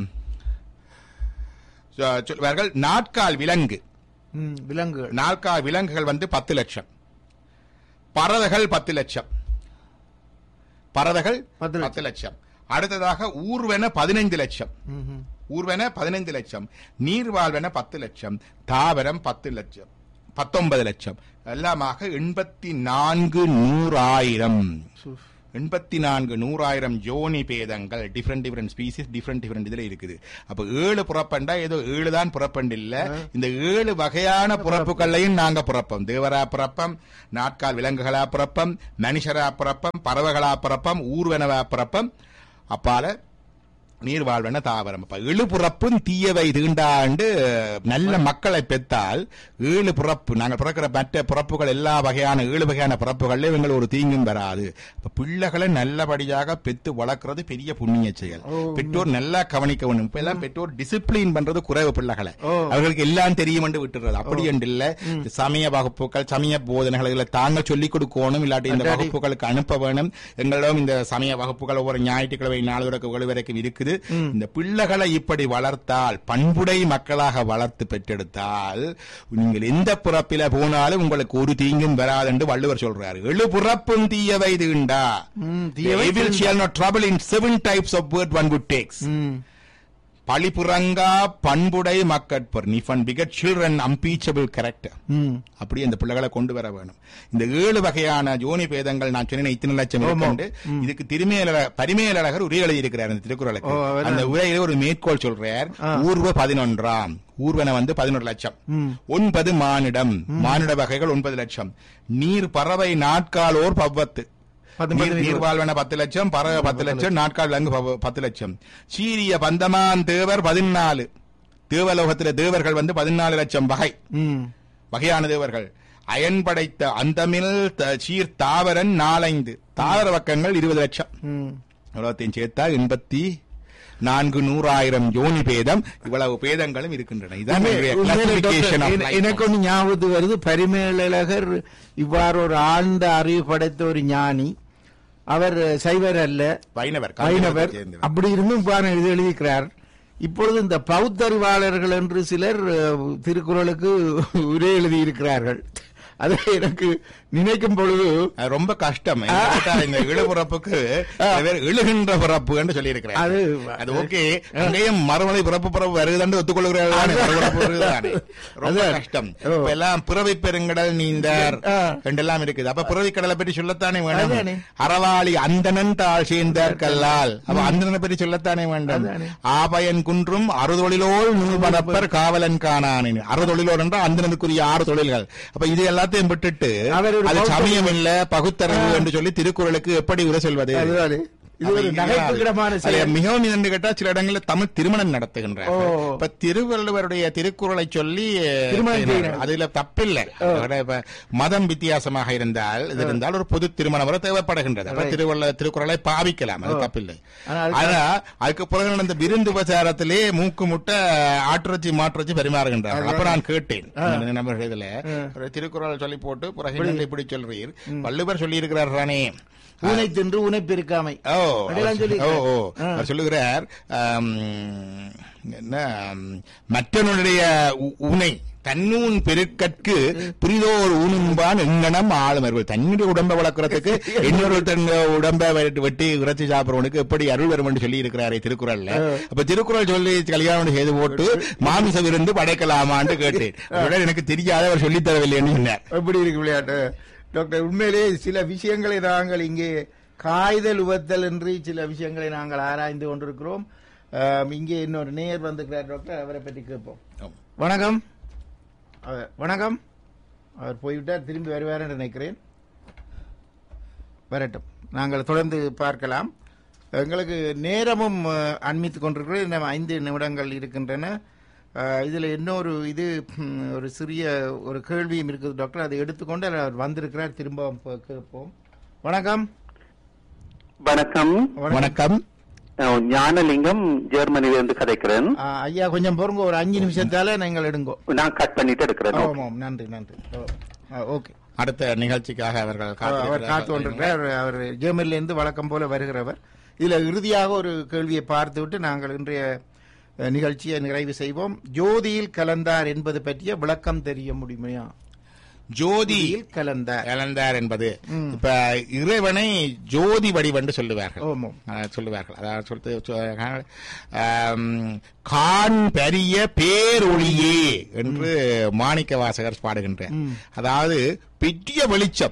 சொ- சொல்வார்கள் நாட்கால் விலங்கு ம். விலங்குகள் நாட்கால் விலங்குகள் வந்து பத்து லட்சம் பறவைகள் பத்து லட்சம் பறவைகள் பத்து லட்சம். பத்து லட்சம் அடுத்ததாக ஊர்வன பதினைந்து லட்சம் ம், ம். ஊர்வன பதினைந்து லட்சம் நீர்வாழ்வன பத்து லட்சம் தாவரம் பத்து லட்சம் பத்தொன்பது லட்சம் எல்லாமாக எண்பத்தி நான்கு நூறாயிரம் எண்பத்தி நான்கு நூறாயிரம் ஜோனி பேதங்கள் different different species different different இதுல இருக்குது அப்ப ஏழு புறப்பண்டா ஏதோ ஏழு தான் புறப்பண்டு இல்ல இந்த ஏழு வகையான புறப்புகள்லையும் நாங்க புறப்போம் தேவரா புறப்பம் நாட்கால் விலங்குகளா புறப்பம் மனுஷரா புறப்பம் பறவைகளா புறப்பம் ஊர்வனவா புறப்பம் அப்பால நீர்வாழ்வன தாவரம் அப்ப ஏழு புறப்பும் தீயவை தீண்டாண்டு நல்ல மக்களை பெற்றால் ஏழு புறப்பு நாங்கள் பிறக்கிற மற்ற புறப்புகள் எல்லா வகையான ஏழு வகையான புறப்புகள்ல இவங்கள் ஒரு தீங்கும் வராது அப்ப பிள்ளைகளை நல்லபடியாக பெத்து வளர்க்கறது பெரிய புண்ணிய செயல் பெற்றோர் நல்லா கவனிக்க வேண்டும் இப்ப எல்லாம் பெற்றோர் டிசிப்ளின் பண்றது குறைவு பிள்ளைகளை அவர்களுக்கு எல்லாம் தெரியும் என்று விட்டுறது அப்படி என்று இல்ல இந்த சமய வகுப்புகள் சமய போதனைகளை இதுல தாங்க சொல்லிக் கொடுக்கணும் இல்லாட்டி இந்த வகுப்புகளுக்கு அனுப்ப வேணும் எங்களிடம் இந்த சமய வகுப்புகள் ஒவ்வொரு ஞாயிற்றுக்கிழமை நாலு வரைக்கும் ஏழு வரைக்கும் இருக்குது இந்த பிள்ளைகளை இப்படி வளர்த்தால் பண்புடை மக்களாக வளர்த்து பெற்றெடுத்தால் நீங்கள் எந்த புறப்பில போனாலும் உங்களுக்கு ஒரு தீங்கும் வராது என்று வள்ளுவர் சொல்றாரு எழு புறப்பும் தீயவை தீண்டா ம், தீயவை Evil shall not trouble in seven types of word one would takes. ம். பழிபுறங்கா பண்புடை மக்கட்பர் if one beget children unimpeachable character ம். அப்படி அந்த பிள்ளைகளை கொண்டு வர வேணும் இந்த ஏழு வகையான ஜோனி பேதங்கள் நான் சொன்னேன் இத்தனை லட்சம் இருக்குண்டு இதுக்கு திருமேல பரிமேலழகர் உரை எழுதியிருக்கிறார் அந்த திருக்குறளுக்கு ஓ, அவர் அந்த உரையில ஒரு மேற்கோள் சொல்றார் ஊர்வ பதினொன்றாம் ஊர்வன வந்து பதினொரு லட்சம் ஒன்பது மானிடம் மானிட வகைகள் ஒன்பது லட்சம் நீர் பறவை நாட்காலோர் பவ்வத்து பத்து, நீர் பத்து, நீர்வாழ்வன பத்து லட்சம் பறவை பத்து லட்சம் நாட்கால் விலங்கு பவ- பத்து லட்சம் சீரிய பந்தமான் தேவர் பதினாலு தேவலோகத்தில தேவர்கள் வந்து பதினாலு லட்சம் வகை ம். வகையான தேவர்கள் அயன் படைத்த அந்தமில் த- சீர் தாவரன் நாலைந்து தாவர வக்கங்கள் இருபது லட்சம் ம். இவ்வளத்தையும் சேர்த்தா எண்பத்தி நான்கு நூறாயிரம் யோனி பேதம் இவ்வளவு பேதங்களும் இருக்கின்றன இதான் உண்மையிலே- உண்மையிலே டாக்டர், என- எனக்கு ஒண்ணு ஞாபகத்துக்கு வருது பரிமேலழகர் இவ்வாறு ஒரு ஆழ்ந்த அறிவு படைத்த ஒரு ஞானி அவர் சைவர் அல்ல வைணவர் வைணவர் சேர்ந்தவர். அப்படி இருந்தும் பாரு எழுதி எழுதியிருக்கிறார் இப்பொழுது இந்த பௌத்தறிவாளர்கள் என்று சிலர் அஹ், திருக்குறளுக்கு உரை எழுதியிருக்கிறார்கள் அதை எனக்கு நினைக்கும் பொழுது அது ரொம்ப கஷ்டம் கேட்டா இந்த இழுபுறப்புக்கு வேற இழுகின்ற பிறப்பு என்று சொல்லி இருக்கிறேன் அது அது ஓகே அங்கேயும் மறுமலை பிறப்பு பிறப்பு வருதுன்னு ஒத்துக்கொள்கிறார்கள் மறுபிறப்பு வருதுதானே ரொம்ப அதான். கஷ்டம் ஓ. இப்ப எல்லாம் பிறவி பெருங்கடல் நீந்தார் ஆ. ரெண்டெல்லாம் இருக்குது அப்ப பிறவி கடலை பற்றி சொல்லத்தானே வேணும் அதானே. அறவாளி அந்தணன் தாழ் சேர்ந்தார் கல்லால் அப்ப அந்தணனை பற்றி சொல்லத்தானே வேண்டும் அதானே. ஆபயன் குன்றும் அறுதொழிலோள் நூல் பரப்பர் காவலன் காணானின் அறுதொழிலோர் என்றால் அந்தணனுக்குரிய ஆறு தொழில்கள் அப்ப இது எல்லாத்தையும் விட்டுட்டு அவர் ஒரு அது பௌத்த- சமயம் இல்ல பகுத்தறிவு என்று சொல்லி திருக்குறளுக்கு எப்படி உரை சொல்வது அதுதானே இது ஒரு அப்ப நகைப்புக்கிடமான அதுல செயல் மிகவும் என்று கேட்டா சில இடங்களில் தமிழ் திருமணம் நடத்துகின்றார் ஓ. இப்ப திருவள்ளுவருடைய திருக்குறளை சொல்லி திருமணம் செய்யணும். அதுல தப்பில்லை அதோட இப்ப மதம் வித்தியாசமாக இருந்தால் இது இருந்தால் ஒரு பொது திருமணம் வர தேவைப்படுகின்றது அப்ப திருவள்ள திருக்குறளை பாவிக்கலாம் அது தப்பில்லை ஆனா அது- ஆனா அதுக்கு பிறகு நடந்த விருந்து உபசாரத்திலே மூக்கு முட்டை ஆட்டுறச்சி மாற்றுறச்சி பரிமாறுகின்றார்கள் அப்ப நான் கேட்டேன் இந்த நபர்கள் இதுல ஒரு திருக்குறள் சொல்லி போட்டு பிறகு என்னத்தை இப்படி சொல்றீர் வள்ளுவர் சொல்லி இருக்கிறார் தானே ஊனை தின்று ஊனை பெருக்காமை ஓ அப்படியெல்லாம் ஓ சொல்லியிருக்கார். ஓ அவர் சொல்லுகிறார் ஆம், என்ன ஆம், மற்றவனுடைய உ- உனை தன்னூன் பெருக்கற்கு புரிதோர் ஊனும்பான் எங்கனம் ஆளுமர்கள் தன்னுடைய உடம்பை வளர்க்கறதுக்கு இன்னொரு தன் உடம்பை வெட்டி- வெட்டி இறைச்சி சாப்பிடுறவனுக்கு எப்படி அருள் வரும் என்று சொல்லி இருக்கிறாரே திருக்குறள்ல அப்ப திருக்குறள் சொல்லி கல்யாணம் செய்து போட்டு மாமிச விருந்து படைக்கலாமான்னு கேட்டேன் அதோட எனக்கு தெரியாத அவர் சொல்லித் தரவில்லைன்னு சொன்னார் எப்படி இருக்கு விளையாட்டு டாக்டர் உண்மையிலே சில விஷயங்களை நாங்கள் இங்கே காய்தல் உவத்தல் என்று சில விஷயங்களை நாங்கள் ஆராய்ந்து கொண்டிருக்கிறோம் ஆம், இங்கே இன்னொரு நேயர் வந்திருக்கிறார் டாக்டர் அவரை பற்றி கேட்போம் ஆம். வணக்கம் அவர் வணக்கம் அவர் போய்விட்டார் திரும்பி வருவார் என்று நினைக்கிறேன் வரட்டும் நாங்கள் தொடர்ந்து பார்க்கலாம் எங்களுக்கு நேரமும் அஹ், அண்மித்துக் கொண்டிருக்கிறோம் இன்னும் ஐந்து நிமிடங்கள் இருக்கின்றன அஹ், இதுல இன்னொரு இது ம், ஒரு சிறிய ஒரு கேள்வியும் இருக்குது டாக்டர் அதை எடுத்துக்கொண்டு அவர் வந்திருக்கிறார் திரும்ப ப- கேட்போம் வணக்கம் வணக்கம் வணக்கம் அஹ் ஞானலிங்கம் ஜெர்மனிலிருந்து கதைக்கிறேன் அஹ், ஐயா கொஞ்சம் பொறுங்க ஒரு அஞ்சு நிமிஷத்தால நீங்கள் எடுங்கோ நான் கட் பண்ணிட்டு இருக்கிறேன் ஆமாம் நன்றி நன்றி ஓகே அடுத்த நிகழ்ச்சிக்காக அவர்கள் அவர் காத்திருக்கிறார்கள். காத்து கொண்டிருக்கிறார் அவர் அவர் ஜெர்மனில இருந்து வழக்கம் போல வருகிறவர் இதுல இறுதியாக ஒரு கேள்வியை பார்த்துவிட்டு நாங்கள் இன்றைய அஹ், நிகழ்ச்சியை நிறைவு செய்வோம் ஜோதியில் கலந்தார் என்பது பற்றிய விளக்கம் தெரிய முடியுமையா ஜோதி ஜோதியில் கலந்தார் கலந்தார் என்பது இப்ப இறைவனை ஜோதி வடிவென்று சொல்லுவார்கள் ஓமம் அஹ் சொல்லுவார்கள் அதாவது சொல்லிட்டு சொ- ஆம், கான் பெரிய பேரொளியே என்று மாணிக்க வாசகர் பாடுகின்றார் அதாவது பெரிய வெளிச்சம்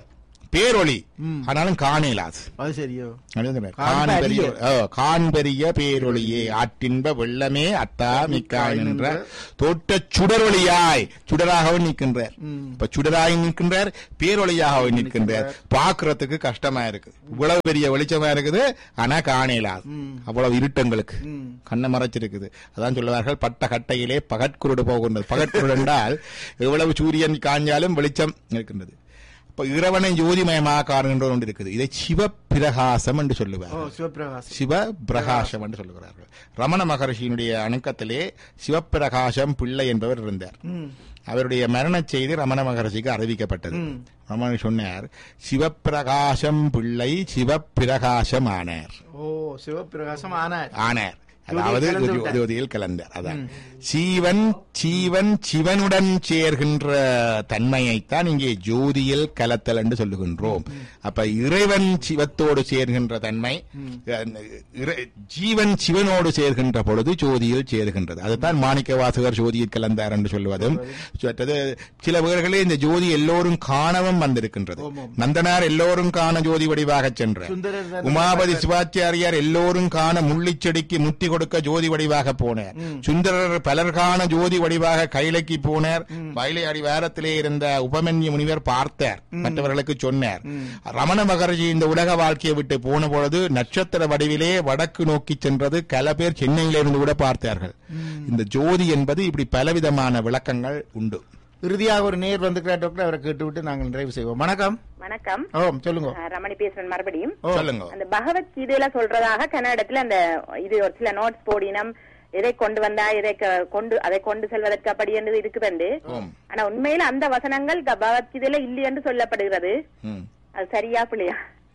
பேரொளி ஆனாலும் காணேலாது அது சரியோ அப்படிங்கிறார். காண் காண் பெரிய பெரிய. ஓ, காண் பெரிய பேரொளியே ஆற்றின்ப வெள்ளமே அத்தா மிக்காய் நின்ற தோட்ட சுடரொளியாய் சுடராகவும் நிற்கின்றார் இப்ப சுடராய் நிற்கின்றார் பேரொளியாகவும் நிற்கின்றார் பாக்குறதுக்கு கஷ்டமா இருக்குது இவ்வளவு பெரிய வெளிச்சமா இருக்குது ஆனா காணேலாது அவ்வளவு இருட்டங்களுக்கு கண்ணை மறைச்சிருக்குது அதான் சொல்லுவார்கள் பட்ட கட்டையிலே பகற்குருடு போகின்றது பகற்குருடு என்றால் எவ்வளவு சூரியன் காஞ்சாலும் வெளிச்சம் இருக்கின்றது இப்ப இறைவனை ஜோதிமயமாக காணுகின்ற ஒன்று இருக்குது இதை சிவப்பிரகாசம் என்று சொல்லுவார் ஓ சிவபிரகாஷ் சிவ பிரகாசம் என்று சொல்லுகிறார்கள் ரமண மகர்ஷியினுடைய அணுக்கத்திலே சிவப்பிரகாசம் பிள்ளை என்பவர் இருந்தார் அவருடைய மரணச் செய்தி ரமண மகர்ஷிக்கு அறிவிக்கப்பட்டது ரமணன் சொன்னார் சிவப்பிரகாசம் பிள்ளை சிவப்பிரகாசம் ஆனார் ஓ சிவபிரகாசம் ஆனார் ஆனார் அதாவது கலந்து ஜோ- விட்டார். ஜோதியில் கலந்தார் அதான் சீவன் சீவன் சிவனுடன் சேர்கின்ற தன்மையைத்தான் இங்கே ஜோதியில் கலத்தல் என்று சொல்லுகின்றோம் அப்ப இறைவன் சிவத்தோடு சேர்கின்ற தன்மை அஹ், இறை- ஜீவன் சிவனோடு சேர்கின்ற பொழுது ஜோதியில் சேர்கின்றது அதுதான் மாணிக்க வாசகர் ஜோதியில் கலந்தார் என்று சொல்லுவதும் மற்றது சில பேர்களே இந்த ஜோதி எல்லோரும் காணவும் வந்திருக்கின்றது நந்தனார் எல்லோரும் காண ஜோதி வடிவாக சென்றார் சுந்தரர் தான் உமாபதி சிவாச்சாரியார் எல்லோரும் காண முள்ளிச்செடிக்கு முத்தி கொடுக்க ஜோதி வடிவாக போனார் சுந்தரர் பலர் காண ஜோதி வடிவாக கைலைக்கு போனார் வயலை அடிவாரத்திலே இருந்த உபமன்ய முனிவர் பார்த்தார் மற்றவர்களுக்கு சொன்னார் ரமண மகர்ஜி இந்த உலக வாழ்க்கையை விட்டு போன பொழுது நட்சத்திர வடிவிலே வடக்கு நோக்கி சென்றது பல பேர் சென்னையிலிருந்து கூட பார்த்தார்கள் இந்த ஜோதி என்பது இப்படி பலவிதமான விளக்கங்கள் உண்டு இறுதியாக ஒரு நேர் வந்துக்கிறார் டாக்டர் அவரை கேட்டுவிட்டு நாங்கள் நிறைவு செய்வோம் வணக்கம் வணக்கம் ஓ சொல்லுங்க அஹ் ரமணி பேசுறேன் மறுபடியும் ஓ சொல்லுங்க அந்த பகவத்கீதையில சொல்றதாக கன்னடத்துல அந்த இது ஒரு சில நோட்ஸ் போடினம் இதை கொண்டு வந்தா இதை க- கொண்டு அதை கொண்டு செல்வதற்கு அப்படி என்று இருக்குதுண்டு ஓம். ஆனா உண்மையில அந்த வசனங்கள் க- பகவத்கீதையில இல்லை என்று சொல்லப்படுகிறது ம். அது சரியா பிள்ளையா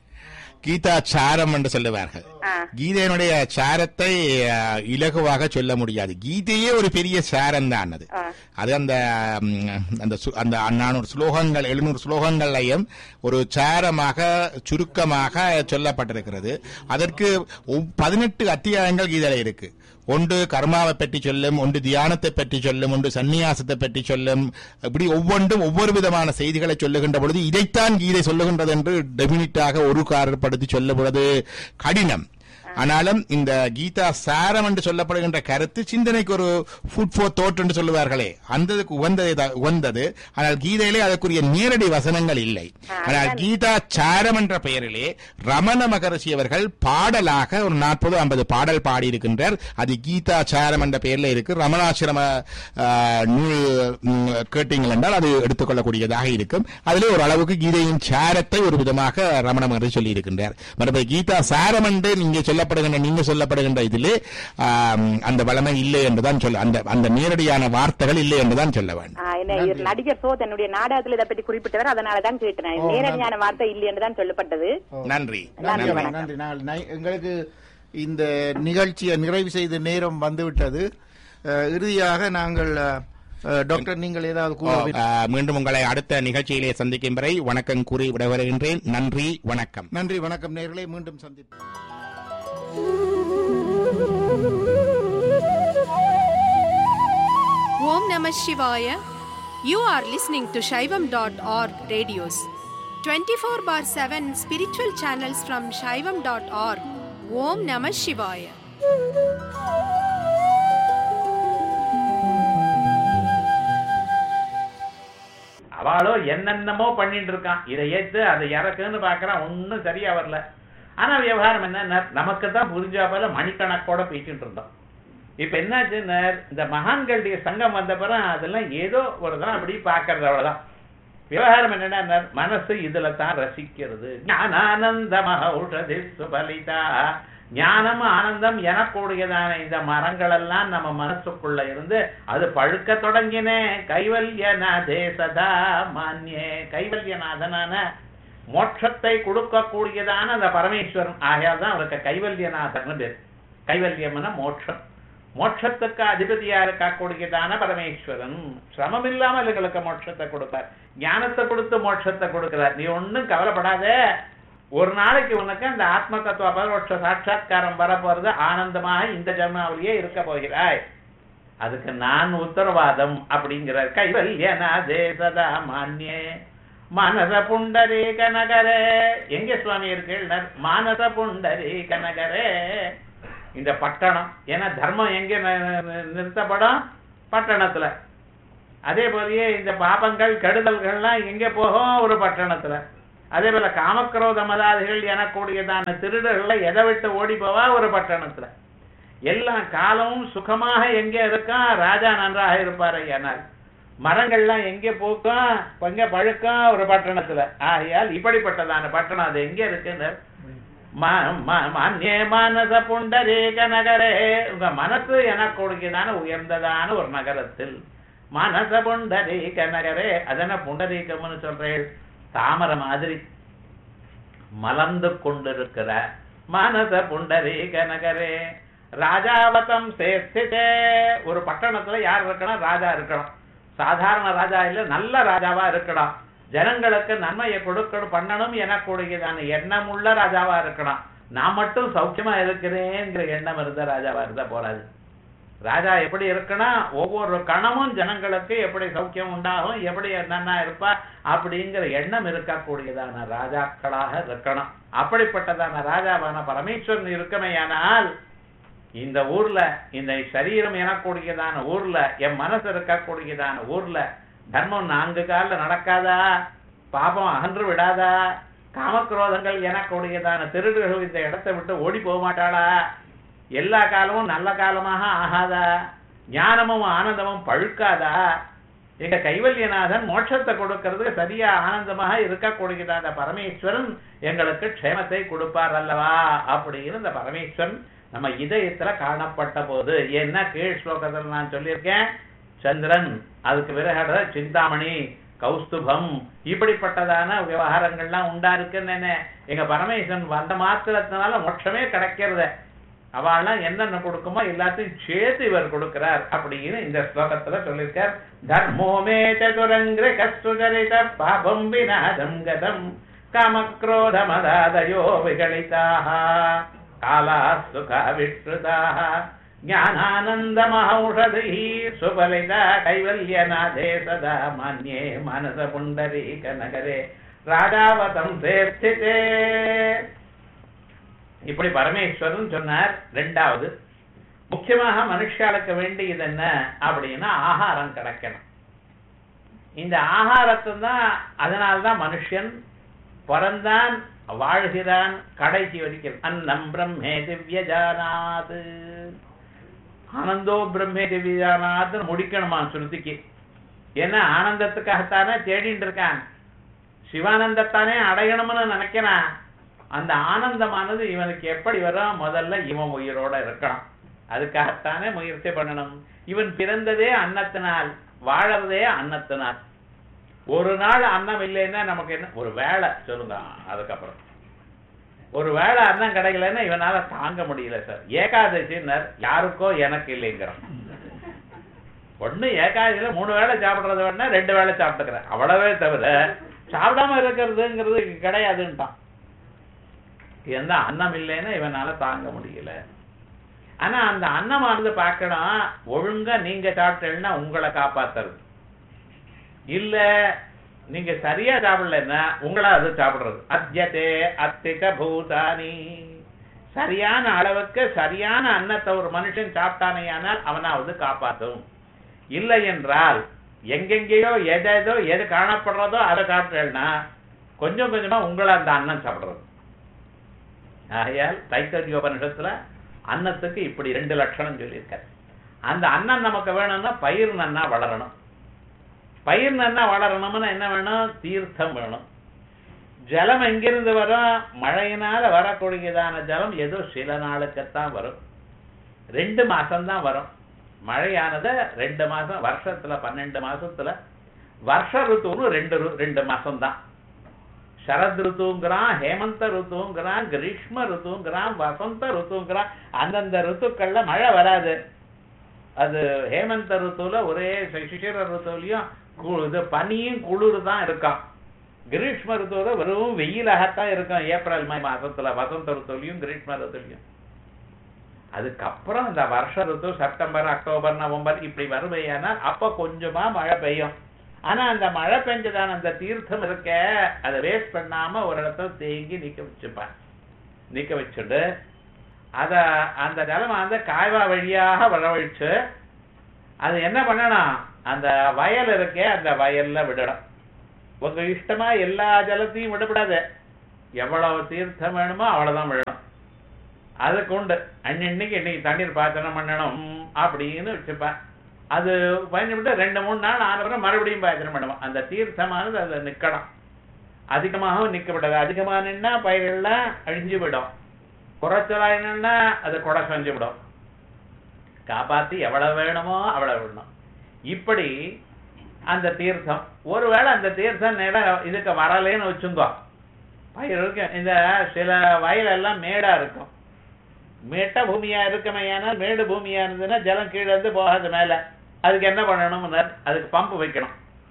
கீதா சாரம் என்று சொல்லுவார்கள் ஆ. கீதையினுடைய சாரத்தை அஹ், இலகுவாக சொல்ல முடியாது கீதையே ஒரு பெரிய சாரம் தான் அது ஆ. அது அந்த ம், அந்த சு- அந்த நானூறு ஸ்லோகங்கள் எழுநூறு ஸ்லோகங்களையும் ஒரு சாரமாக சுருக்கமாக சொல்லப்பட்டிருக்கிறது அதற்கு ஒவ்- பதினெட்டு அத்தியாயங்கள் கீதையில இருக்கு ஒன்று கர்மாவை பற்றி சொல்லும் ஒன்று தியானத்தை பற்றி சொல்லும் ஒன்று சந்நியாசத்தை பற்றி சொல்லும் இப்படி ஒவ்வொன்றும் ஒவ்வொரு விதமான செய்திகளை சொல்லுகின்ற பொழுது இதைத்தான் கீதை சொல்லுகின்றது என்று டெபினிட்டாக ஒரு காரப்படுத்தி சொல்லுவது கடினம் ஆனாலும் இந்த கீதா சாரம் என்று சொல்லப்படுகின்ற கருத்து சிந்தனைக்கு ஒரு ஃபுட் ஃபோர் தோட் என்று சொல்லுவார்களே அந்ததுக்கு உகந்தது தான்- உகந்தது ஆனால் கீதையிலே அதற்குரிய நேரடி வசனங்கள் இல்லை ஆனால் கீதா சாரம் என்ற பெயரிலே ரமண மகரிஷி அவர்கள் பாடலாக ஒரு நாற்பது ஐம்பது பாடல் பாடியிருக்கின்றார் அது கீதா சாரம் என்ற பெயரில் இருக்கு ரமணாசிரம ஆ, நூல் ம், கேட்டீங்கள் என்றால் அது எடுத்துக்கொள்ளக்கூடியதாக இருக்கும் அதிலே ஒரு அளவுக்கு கீதையின் சாரத்தை ஒரு விதமாக ரமண மகரிஷி சொல்லி இருக்கின்றார் மறுபடி கீதா சாரம் என்று நீங்க சொல்லப்படுகின்ற நீங்க சொல்லப்படுகின்ற இதிலே ஆம், அந்த வளமை இல்லை என்றுதான் சொல்ல அந்த அந்த நேரடியான வார்த்தைகள் இல்லை என்றுதான் சொல்ல வேண்டும் ஆஹ் என்ன இவர் நடிகர் சோ தன்னுடைய நாடகத்துல இதை பற்றி குறிப்பிட்டவர் அதனாலதான் கேட்டேன் நேரடியான வார்த்தை இல்லை என்று தான் சொல்லப்பட்டது நன்றி நன்றி நன்றி அம்மா, நன்றி நாங்கள் நை- எங்களுக்கு இந்த நிகழ்ச்சியை நிறைவு செய்த நேரம் வந்துவிட்டது அஹ், இறுதியாக நாங்கள் அஹ், அஹ், டாக்டர் நீங்கள் ஏதாவது கூற விரும்ப- ஆ, மீண்டும் உங்களை அடுத்த நிகழ்ச்சியிலே சந்திக்கும் வரை வணக்கம் கூறி விடைபெறுகின்றேன் நன்றி வணக்கம் நன்றி வணக்கம் நேர்களே மீண்டும் சந்திப்போம் Om Namah Shivaya. You are listening to Shaivam.org radios. 24 bar 7 spiritual channels from Shaivam.org. Om Namah Shivaya. அவளோ என்னென்னமோ பண்ணிட்டு இருக்கான் இதை ஏத்து அதை இறக்குன்னு பாக்குறான் ஒன்னும் சரியா வரல ஆனா விவகாரம் என்ன நமக்கு தான் புரிஞ்சா போல மணிக்கணக்கோட பேசிட்டு இருந்தோம் இப்ப என்னாச்சுன்னா இந்த மகான்களுடைய சங்கம் வந்த பிறகு அதெல்லாம் ஏதோ ஒரு தான் அப்படி பாக்குறது அவ்வளவுதான் விவகாரம் என்னன்னா மனசு இதுல தான் ரசிக்கிறது ஞானானந்த மகௌஷதி சுபலிதா ஞானம் ஆனந்தம் எனக்கூடியதான இந்த மரங்கள் எல்லாம் நம்ம மனசுக்குள்ள இருந்து அது பழுக்க தொடங்கின கைவல்யநாதே சதா மான்யே கைவல்யநாதனான மோட்சத்தை கொடுக்கக்கூடியதான அந்த பரமேஸ்வரன் ஆகையால் தான் அவருக்கு கைவல்யநாதன் பேர் கைவல்யம்னா மோட்சம் மோட்சத்துக்கு அதிபதியா இருக்கக்கூடியதான பரமேஸ்வரன் சிரமம் இல்லாமல் எங்களுக்கு மோட்சத்தை கொடுப்பார் ஞானத்தை கொடுத்து மோட்சத்தை கொடுக்கிறார் நீ ஒண்ணும் கவலைப்படாத ஒரு நாளைக்கு உனக்கு அந்த ஆத்ம தத்துவ பரோட்ச சாட்சா்காரம் வரப்போறது ஆனந்தமாக இந்த ஜன்மாவிலேயே இருக்க போகிறாய் அதுக்கு நான் உத்தரவாதம் அப்படிங்கிறார் கைவல்யநாதே சதா மான்யே மானச புண்டரீக நகரே எங்க சுவாமி இருக்கீர்கள் மானச புண்டரீக நகரே இந்த பட்டணம் ஏன்னா தர்மம் எங்க ந- ந- நிறுத்தப்படும் பட்டணத்துல அதே போலயே இந்த பாபங்கள் கெடுதல்கள்லாம் எங்க போகும் ஒரு பட்டணத்துல அதே போல காமக்ரோத மதாதிகள் எனக்கூடியதான திருடர்களை எதை விட்டு ஓடி போவா ஒரு பட்டணத்துல எல்லா காலமும் சுகமாக எங்க இருக்கா ராஜா நன்றாக இருப்பார் ஐயானால் மரங்கள்லாம் எங்க பூக்கும் எங்க பழுக்கும் ஒரு பட்டணத்துல ஆகையால் இப்படிப்பட்டதான பட்டணம் அது எங்க இருக்குன்னு ம- ம- மன்யே மானச புண்டரீக நகரே உங்க மனசு எனக்கூடியதான உயர்ந்ததான ஒரு நகரத்தில் மனச புண்டரீக நகரே அதென்ன புண்டரீகம்னு சொல்றேன் தாமரை மாதிரி மலர்ந்து கொண்டிருக்கிற மனச புண்டரீக நகரே ராஜாவதம் சேர்த்துட்டே ஒரு பட்டணத்துல யார் இருக்கணும் ராஜா இருக்கணும் சாதாரண ராஜா இல்ல நல்ல ராஜாவா இருக்கணும் ஜனங்களுக்கு நன்மையை கொடுக்கணும் பண்ணணும் எனக்கூடியதான எண்ணம் உள்ள ராஜாவா இருக்கணும் நான் மட்டும் சௌக்கியமா இருக்கிறேங்கிற எண்ணம் இருந்த ராஜாவா இருந்தா போறாது ராஜா எப்படி இருக்கணும் ஒவ்வொரு கணமும் ஜனங்களுக்கு எப்படி சௌக்கியம் உண்டாகும் எப்படி நன்னா இருப்பா அப்படிங்கிற எண்ணம் இருக்கக்கூடியதான ராஜாக்களாக இருக்கணும் அப்படிப்பட்டதான ராஜாவான பரமேஸ்வரன் இருக்கமையானால் இந்த ஊர்ல இந்த சரீரம் எனக்கூடியதான ஊர்ல என் மனசு இருக்கக்கூடியதான ஊர்ல தர்மம் நான்கு காலில் நடக்காதா பாபம் அகன்று விடாதா காமக்ரோதங்கள் எனக்கூடியதான திருடுகள் இந்த இடத்தை விட்டு ஓடி போக மாட்டாளா எல்லா காலமும் நல்ல காலமாக ஆகாதா ஞானமும் ஆனந்தமும் பழுக்காதா எங்க கைவல்யநாதன் மோட்சத்தை கொடுக்கிறது சரியா ஆனந்தமாக இருக்கக்கூடியதான பரமேஸ்வரன் எங்களுக்கு க்ஷேமத்தை கொடுப்பார் அல்லவா அப்படின்னு இந்த பரமேஸ்வரன் நம்ம இதயத்துல காணப்பட்ட போது என்ன கீழ் ஸ்லோகத்தில் நான் சொல்லியிருக்கேன் சந்திரன் அதுக்கு பிறகு சிந்தாமணி கௌஸ்துபம் இப்படிப்பட்டதான விவகாரங்கள்லாம் உண்டா இருக்குன்னு என்ன எங்க பரமேஸ்வரன் வந்த மாத்திரத்தினால மோட்சமே கிடைக்கிறது அவெல்லாம் என்னென்ன கொடுக்குமோ எல்லாத்தையும் சேர்த்து இவர் கொடுக்கிறார் அப்படின்னு இந்த ஸ்லோகத்துல சொல்லியிருக்கார் தர்மோமே சதுரங்கிர கஸ்துஜரித பாபம் விநாதம் கதம் காமக்ரோத மதாதயோ விகலிதாக காலா சுகா விஷ்ருதாக ஞானானந்தமௌஷதி சுபலித கைவல்யநாதே சதா மன்யே மனச புண்டரீக நகரே ராஜாவதம் சேர்த்திதே இப்படி பரமேஸ்வரன் சொன்னார் ரெண்டாவது முக்கியமாக மனுஷாளுக்கு வேண்டியது என்ன அப்படின்னா ஆகாரம் கிடைக்கணும் இந்த ஆகாரத்தை தான் அதனால்தான் மனுஷன் பிறந்தான் வாழ்கிறான் கடைசி வரைக்கும் அன்னம் பிரம்மே திவ்ய ஜானாது ஆனந்தோ பிரம்மே திவ்ய ஜானாது முடிக்கணுமா ஸ்ருதிக்கு ஏன்னா ஆனந்தத்துக்காகத்தானே தேடிட்டு இருக்கான் சிவானந்தத்தானே அடையணும்னு நினைக்கிறான் அந்த ஆனந்தமானது இவனுக்கு எப்படி வரும் முதல்ல இவன் உயிரோட இருக்கணும் அதுக்காகத்தானே முயற்சி பண்ணணும் இவன் பிறந்ததே அன்னத்தினால் வாழறதே அன்னத்தினால் ஒரு நாள் அன்னம் இல்லைன்னா நமக்கு என்ன ஒரு வேலை சொல்லுங்க அதுக்கப்புறம் ஒரு வேளை அன்னம் கிடைக்கலன்னா இவனால தாங்க முடியல சார் ஏகாதசின்னர் யாருக்கோ எனக்கு இல்லைங்கிறான் ஒண்ணு ஏகாதசியில மூணு வேளை சாப்பிடுறத வேணா ரெண்டு வேளை சாப்பிட்டுக்கிறேன் அவ்வளவே தவிர சாப்பிடாம இருக்கிறதுங்கிறது கிடையாதுன்ட்டான் எந்த அன்னம் இல்லைன்னா இவனால தாங்க முடியல ஆனா அந்த அன்னமானது பார்க்கணும் ஒழுங்கா நீங்க சாப்பிட்டேன்னா உங்களை காப்பாத்துறது இல்ல நீங்க சரியா சாப்பிடலன்னா உங்களா அது சாப்பிடுறது அத்தியதே அத்திக பூதானி சரியான அளவுக்கு சரியான அன்னத்தை ஒரு மனுஷன் சாப்பிட்டானேயானால் அவனாவது காப்பாற்றும் இல்லை என்றால் எங்கெங்கேயோ எதேதோ எது காணப்படுறதோ அதை சாப்பிட்டேன்னா கொஞ்சம் கொஞ்சமா உங்களை அந்த அன்னம் சாப்பிடுறது ஆகையால் தைத்தரியோபனிஷத்துல அன்னத்துக்கு இப்படி ரெண்டு லட்சணம் சொல்லியிருக்காரு அந்த அன்னம் நமக்கு வேணும்னா பயிர் நன்னா வளரணும் பயிர் நன்னா வளரணும்னா என்ன வேணும் தீர்த்தம் வேணும் ஜலம் எங்கிருந்து வரும் மழையினால வரக்கூடியதான ஜலம் ஏதோ சில நாளுக்குத்தான் வரும் ரெண்டு மாசம்தான் வரும் மழையானது ரெண்டு மாசம் வருஷத்துல பன்னெண்டு மாசத்துல வருஷ ருத்துன்னு ரெண்டு ரு- ரெண்டு மாசம் தான் சரத் ருத்துங்கிறான் ஹேமந்த ருத்துங்கிறான் கிரீஷ்ம ருத்துங்கிறான் வசந்த ருத்துங்கிறான் அந்தந்த ருத்துக்கள்ல மழை வராது அது ஹேமந்த ருத்துல ஒரே சி- சிசிர ருத்துலயும் கு- இது பனியும் குளிர் தான் இருக்கான் கிரீஷ்ம ருத்துவில வெறும் வெயிலாகத்தான் இருக்கும் ஏப்ரல் மே மாசத்துல வசந்த ருத்துலயும் கிரீஷ்ம ருத்துலயும் அதுக்கப்புறம் இந்த வருஷ ருத்து செப்டம்பர் அக்டோபர் நவம்பர் இப்படி வருவையானா அப்ப கொஞ்சமா மழை பெய்யும் ஆனா அந்த மழை பெஞ்சதான அந்த தீர்த்தம் இருக்க அதை வேஸ்ட் பண்ணாம ஒரு இடத்துல தேங்கி நிக்க வச்சுப்பான் நிக்க வச்சுட்டு அத அந்த ஜலம் அந்த காய்வா வழியாக வரவழிச்சு அது என்ன பண்ணணும் அந்த வயல் இருக்கே அந்த வயல்ல விடணும் உங்க இஷ்டமா எல்லா ஜலத்தையும் விடக்கூடாது எவ்வளவு தீர்த்தம் வேணுமோ அவ்வளவுதான் விடணும் அதுக்கு உண்டு அன்னைக்கு இன்னைக்கு தண்ணீர் பாத்திரம் பண்ணணும் அப்படின்னு வச்சுப்பேன் அது பயன்பட்டு ரெண்டு மூணு நாள் ஆன பிறகு மறுபடியும் பாத்திரம் பண்ணுவோம் அந்த தீர்த்தமானது அது நிக்கணும் அதிகமாகவும் நிக்க விடாது அதிகமா நின்னா பயிரெல்லாம் அழிஞ்சு விடும் குறைச்சலா என்னன்னா அது கொடை செஞ்சு விடும் காப்பாத்தி எவ்வளவு வேணுமோ அவ்வளவு விடணும் இப்படி அந்த தீர்த்தம் ஒருவேளை அந்த தீர்த்தம் நில இதுக்கு வரலேன்னு வச்சுங்கோ பயிர் இருக்கு இந்த சில வயல் எல்லாம் மேடா இருக்கும் மேட்ட பூமியா இருக்குமே ஏனால் மேடு பூமியா இருந்ததுன்னா ஜலம் கீழே இருந்து போகாது மேல அதுக்கு என்ன பண்ணணும் அதுக்கு பம்ப் வைக்கணும்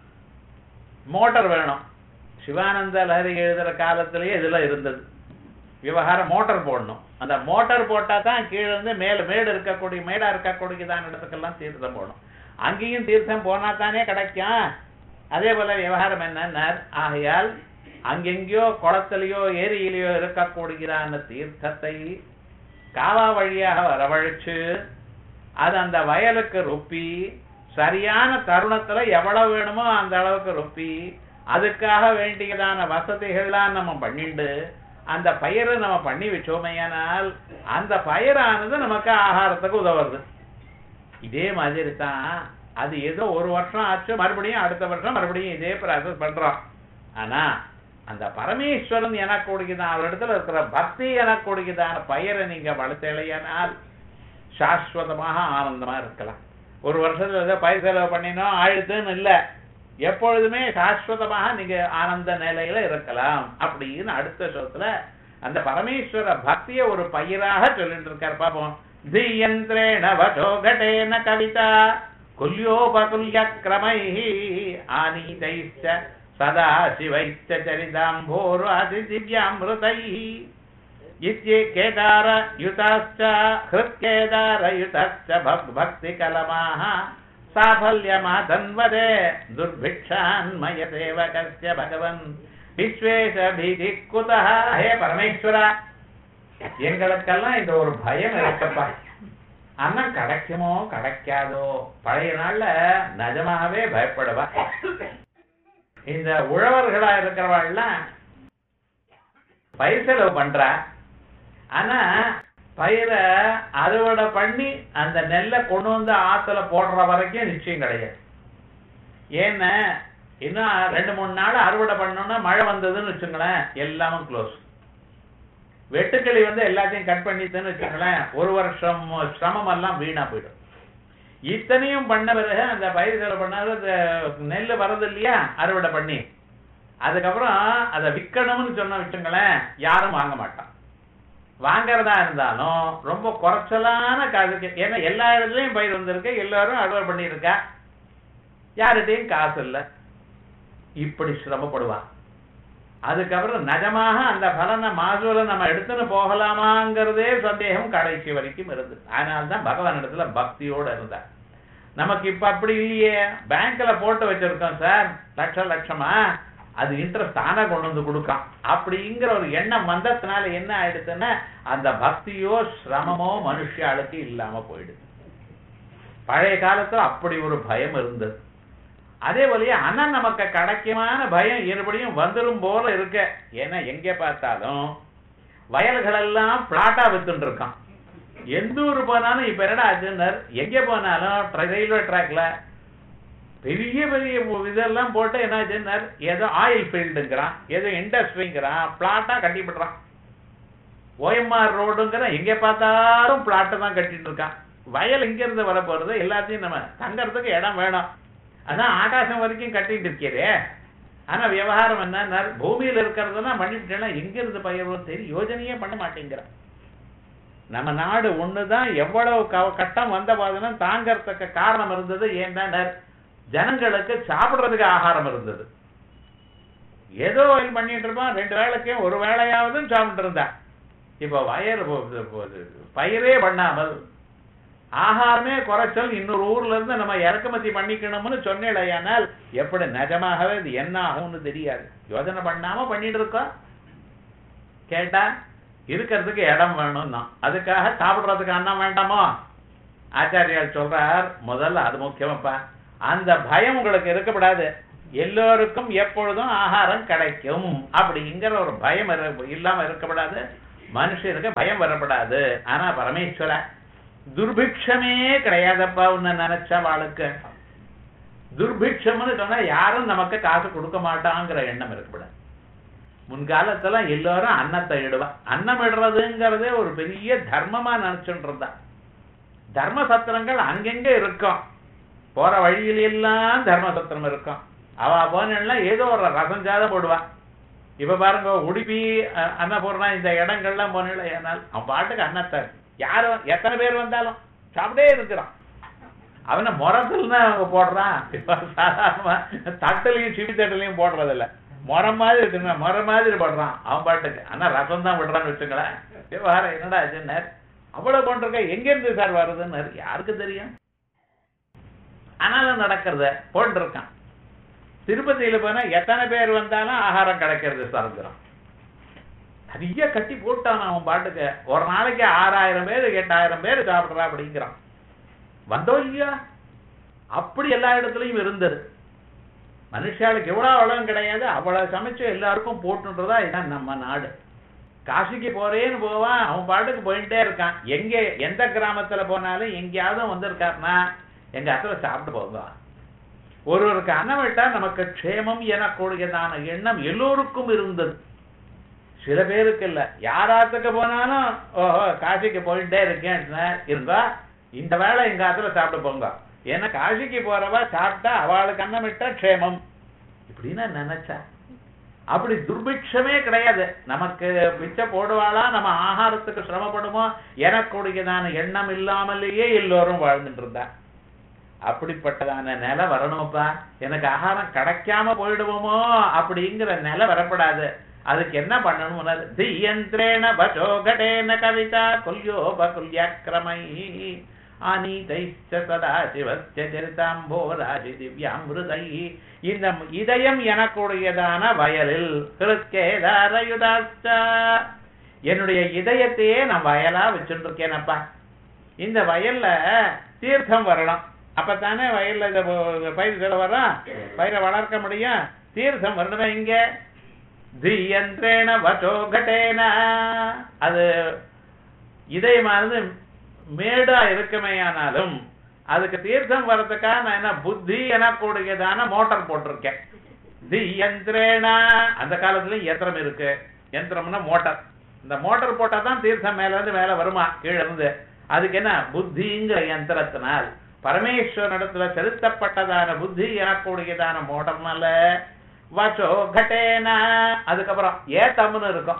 மோட்டார் வேணும் சிவானந்த லஹரி எழுதுற காலத்திலேயே இதெல்லாம் இருந்தது விவகாரம் மோட்டார் போடணும் அந்த மோட்டார் போட்டா தான் கீழே இருந்து மேல மேடு இருக்கக்கூடிய மேடா இருக்கக்கூடியதான இடத்துக்கெல்லாம் தீர்த்தம் போடணும் அங்கேயும் தீர்த்தம் போனா தானே கிடைக்கும் அதே போல விவகாரம் என்னன்னா ஆகையால் அங்கெங்கேயோ குளத்திலேயோ ஏரியிலேயோ இருக்கக்கூடியதான தீர்த்தத்தை காவா வழியாக வரவழைச்சு அது அந்த வயலுக்கு ரொப்பி சரியான தருணத்துல எவ்வளவு வேணுமோ அந்த அளவுக்கு ரொப்பி அதுக்காக வேண்டியதான வசதிகள்லாம் நம்ம பண்ணிண்டு அந்த பயிரை நம்ம பண்ணி வச்சோமையானால் அந்த பயிரானது நமக்கு ஆகாரத்துக்கு உதவுறது இதே மாதிரி தான் அது ஏதோ ஒரு வருஷம் ஆச்சு மறுபடியும் அடுத்த வருஷம் மறுபடியும் இதே ப்ராசஸ் பண்றோம் ஆனா அந்த பரமேஸ்வரன் எனக்கூடியதான் அவரிடத்துல இருக்கிற பக்தி எனக்கூடியதான பயிரை நீங்க வளர்த்தலையானால் சாஸ்வதமாக ஆனந்தமா இருக்கலாம் ஒரு வருஷத்துல ஏதோ பயிர் செலவு பண்ணினோம் ஆயிடுதுன்னு இல்ல எப்பொழுதுமே சாஸ்வதமாக நீங்க ஆனந்த நிலையில இருக்கலாம் அப்படின்னு அடுத்த சோத்துல அந்த பரமேஸ்வர பக்திய ஒரு பயிராக சொல்லிட்டு இருக்கார் பாப்போம் தியந்திரேண வசோகடேன கவிதா குல்யோபகுல்ய கிரமை ஆனீதைச்ச சதா சிவைச்ச சரிதாம்போரு அதி திவ்யாமிருதை इत्ये केदारयुताश्च हृत्केदारयुतश्च भक् भक्तिकलमाः साफल्यमाधन्वदे दुर्भिक्षान्मयसेवकस्य भगवन् விஸ்வேஷபீதி குதஹ ஹே பரமேஸ்வரா எங்களுக்கெல்லாம் இந்த ஒரு பயம் இருக்கப்பா அண்ணன் கிடைக்குமோ கிடைக்காதோ பழைய நாள்ல நிஜமாகவே பயப்படுவா இந்த உழவர்களா இருக்கிறவாள்லாம் பயிர் செலவு பண்றா ஆனா பயிரை அறுவடை பண்ணி அந்த நெல்லை கொண்டு வந்து ஆத்துல போடுற வரைக்கும் நிச்சயம் கிடையாது ஏன்னா இன்னும் ரெண்டு மூணு நாள் அறுவடை பண்ணோம்னா மழை வந்ததுன்னு வச்சுங்களேன் எல்லாமே க்ளோஸ் வெட்டுக்கிளி வந்து எல்லாத்தையும் கட் பண்ணிட்டுன்னு வச்சுங்களேன் ஒரு வருஷம் சிரமம் எல்லாம் வீணா போயிடும் இத்தனையும் பண்ண பிறகு அந்த பயிர் செலவு பண்ணாத அந்த நெல் வரது இல்லையா அறுவடை பண்ணி அதுக்கப்புறம் அதை விற்கணும்னு சொன்ன வச்சுங்களேன் யாரும் வாங்க மாட்டான் வாங்கறதா இருந்தாலும் ரொம்ப குறைச்சலான காசுக்கு ஏன்னா எல்லா இடத்துலயும் பயிர் வந்திருக்கு எல்லாரும் அறுவடை பண்ணியிருக்கா யார்கிட்டையும் காசு இல்லை இப்படி சிரமப்படுவான் அதுக்கப்புறம் நிஜமாக அந்த பலனை மாசூல நம்ம எடுத்துன்னு போகலாமாங்கிறதே சந்தேகம் கடைசி வரைக்கும் இருந்தது அதனால்தான் பகவான் இடத்துல பக்தியோட இருந்தார் நமக்கு இப்ப அப்படி இல்லையே பேங்க்ல போட்டு வச்சிருக்கோம் சார் லட்சம் லட்சமா அது இன்ட்ரெஸ்ட் தானே கொண்டு வந்து கொடுக்கான் அப்படிங்கிற ஒரு எண்ணம் வந்ததுனால என்ன ஆயிடுச்சுன்னா அந்த பக்தியோ சிரமமோ மனுஷாளுக்கு இல்லாம போயிடுது பழைய காலத்துல அப்படி ஒரு பயம் இருந்தது அதே போலயே அண்ணன் நமக்கு கிடைக்குமான பயம் இருபடியும் வந்துரும் போல இருக்க ஏன்னா எங்க பார்த்தாலும் வயல்கள் எல்லாம் பிளாட்டா வித்துட்டு இருக்கான் எந்த ஊர் போனாலும் இப்ப என்னடா ஆச்சுன்னர் எங்க போனாலும் ரயில்வே ட்ராக்ல பெரிய பெரிய இதெல்லாம் போட்டு என்ன ஆச்சுன்னர் ஏதோ ஆயில் ஃபீல்டுங்கிறான் ஏதோ இண்டஸ்ட்ரிங்கிறான் பிளாட்டா கட்டிவிடுறான் ஓஎம்ஆர் ரோடுங்கிற எங்க பார்த்தாலும் பிளாட்டை தான் கட்டிட்டு இருக்கான் வயல் இங்க இருந்து வர போறது எல்லாத்தையும் நம்ம தங்கறதுக்கு இடம் வேணும் அதான் ஆகாசம் வரைக்கும் கட்டிட்டு இருக்கிறே ஆனா விவகாரம் என்ன பூமியில இருக்கிறதெல்லாம் பண்ணிவிட்டேன்னா எங்க இருந்து பயிர் தெரியும் யோஜனையே பண்ண மாட்டேங்கிறான் நம்ம நாடு ஒண்ணுதான் எவ்வளவு க- கட்டம் வந்த போதுன்னா தாங்கறதுக்கு காரணம் இருந்தது ஏன்னா ஜனங்களுக்கு சாப்பிடுறதுக்கு ஆகாரம் இருந்தது ஏதோ வயல் பண்ணிட்டு இருப்பான் ரெண்டு வேளைக்கும் ஒரு வேளையாவது சாப்பிட்டு இருந்தா இப்ப வயல் பயிரே பண்ணாமல் ஆகாரமே குறைச்சல் இன்னொரு ஊர்ல இருந்து நம்ம இறக்குமதி பண்ணிக்கணும்னு சொன்னேடையானால் எப்படி நிஜமாகவே இது என்ன ஆகும்னு தெரியாது யோசனை பண்ணாம பண்ணிட்டு இருக்கோம் கேட்டா இருக்கிறதுக்கு இடம் வேணும்னா அதுக்காக சாப்பிடுறதுக்கு அன்னம் வேண்டாமோ ஆச்சாரியார் சொல்றார் முதல்ல அது முக்கியமாப்பா அந்த பயம் உங்களுக்கு இருக்கக்கூடாது எல்லோருக்கும் எப்பொழுதும் ஆகாரம் கிடைக்கும் அப்படிங்கிற ஒரு பயம் இரு- இல்லாம இருக்கக்கூடாது மனுஷருக்கு பயம் வரப்படாது ஆனா பரமேஸ்வர துர்பிக்ஷமே கிடையாதப்பா உன்னை நினைச்ச வாளுக்கு துர்பிக்ஷம்னு சொன்னா யாரும் நமக்கு காசு கொடுக்க மாட்டாங்கிற எண்ணம் இருக்கக்கூடாது முன்காலத்துல எல்லாரும் அன்னத்தை இடுவா அன்னம் இடுறதுங்கிறதே ஒரு பெரிய தர்மமா நினைச்சுட்டு இருந்தா தர்ம சத்திரங்கள் அங்கங்க இருக்கும் போற வழியில எல்லாம் தர்ம சத்திரம் இருக்கும் அவ போனா ஏதோ ஒரு ரசம் ஜாதம் போடுவா இப்ப பாருங்க உடுப்பி அஹ், அன்னபூர்ணா இந்த இடங்கள்லாம் போனீங்களா ஏனால் அவன் பாட்டுக்கு அன்னத்தை யாரும் எத்தனை பேர் வந்தாலும் சாப்பிட்டே இருக்கிறான் அவனை முரத்துல அவங்க போடுறான் இப்ப சாதாரணமா தட்டுலையும் சிடி தட்டுலையும் போடுறது இல்ல முறம் மாதிரி இருக்குங்க முறம் மாதிரி போடுறான் அவன் பாட்டுக்கு ஆனா ரசம் தான் விடுறான்னு வச்சுங்களேன் விவகாரம் என்னடா ஆச்சுன்னார் அவ்வளவு கொண்டிருக்க எங்க இருந்து சார் வருதுன்னு யாருக்கு தெரியும் ஆனாலும் நடக்கிறத போட்டிருக்கான் திருப்பதியில போனா எத்தனை பேர் வந்தாலும் ஆகாரம் கிடைக்கிறது சரந்திரம் நிறைய கட்டி போட்டான் அவன் பாட்டுக்கு ஒரு நாளைக்கு ஆறாயிரம் பேர் எட்டாயிரம் பேர் சாப்பிடுறா அப்படிங்கிறான் வந்தோம் இல்லையா அப்படி எல்லா இடத்துலயும் இருந்தது மனுஷாளுக்கு எவ்வளவு வளம் கிடையாது அவ்வளவு சமைச்சு எல்லாருக்கும் போட்டுன்றதா இதான் நம்ம நாடு காசிக்கு போறேன்னு போவான் அவன் பாட்டுக்கு போயிட்டே இருக்கான் எங்க எந்த கிராமத்துல போனாலும் எங்கேயாவது வந்திருக்காருன்னா எங்க அத்துல சாப்பிட்டு போங்க ஒருவருக்கு அன்னம் விட்டா நமக்கு க்ஷேமம் எனக்கூடியதான எண்ணம் எல்லோருக்கும் இருந்தது சில பேருக்கு இல்ல யாராத்துக்கு போனாலும் ஓஹோ காசிக்கு போயிட்டே இருக்கேன் இருந்தா இந்த வேளை எங்க ஆத்துல சாப்பிட்டு போங்க ஏன்னா காசிக்கு போறவா சாப்பிட்டா அவளுக்கு அன்னம் விட்டா க்ஷேமம் இப்படின்னு நினைச்சா அப்படி துர்பிக்ஷமே கிடையாது நமக்கு பிச்சை போடுவாளா நம்ம ஆகாரத்துக்கு சிரமப்படுமோ எனக்கூடியதான எண்ணம் இல்லாமலேயே எல்லோரும் வாழ்ந்துட்டு இருந்தா அப்படிப்பட்டதான நிலை வரணும்ப்பா எனக்கு ஆகாரம் கிடைக்காம போயிடுவோமோ அப்படிங்கிற நிலை வரப்படாது அதுக்கு என்ன பண்ணணும் தியந்திரேண பசோகடேன கவிதா குல்யோபகுல்யக்ரமை ஆனீதைச்ச சதா சிவஸ்ய சரிதாம்போராஜி திவ்யாமிருதை இந்த இதயம் எனக்குடையதான வயலில் கிருத்கேதாரயுதாச்ச என்னுடைய இதயத்தையே நான் வயலா வச்சுட்டு இருக்கேனப்பா இந்த வயல்ல தீர்த்தம் வரணும் அப்பத்தானே வயல்ல இந்த ப- பயிர் செலவு வரும் பயிரை வளர்க்க முடியும் தீர்த்தம் வரணுமே இங்க தியந்திரேன வசோகட்டேன அது இதயமானது மேடா இருக்குமேயானாலும் அதுக்கு தீர்த்தம் வர்றதுக்காக நான் என்ன புத்தி எனக்கூடியதான மோட்டார் போட்டிருக்கேன் தி யந்திரேனா அந்த காலத்துல யந்திரம் இருக்கு யந்திரம்னா மோட்டார் இந்த மோட்டார் போட்டா தான் தீர்த்தம் மேல இருந்து மேல வருமா கீழ இருந்து அதுக்கு என்ன புத்திங்கிற யந்திரத்தினால் பரமேஸ்வரனிடத்துல செலுத்தப்பட்டதான புத்தி எனக்கூடியதான மோட்டர்னால வச்சோ கட்டேனா அதுக்கப்புறம் ஏத்தம்னு இருக்கும்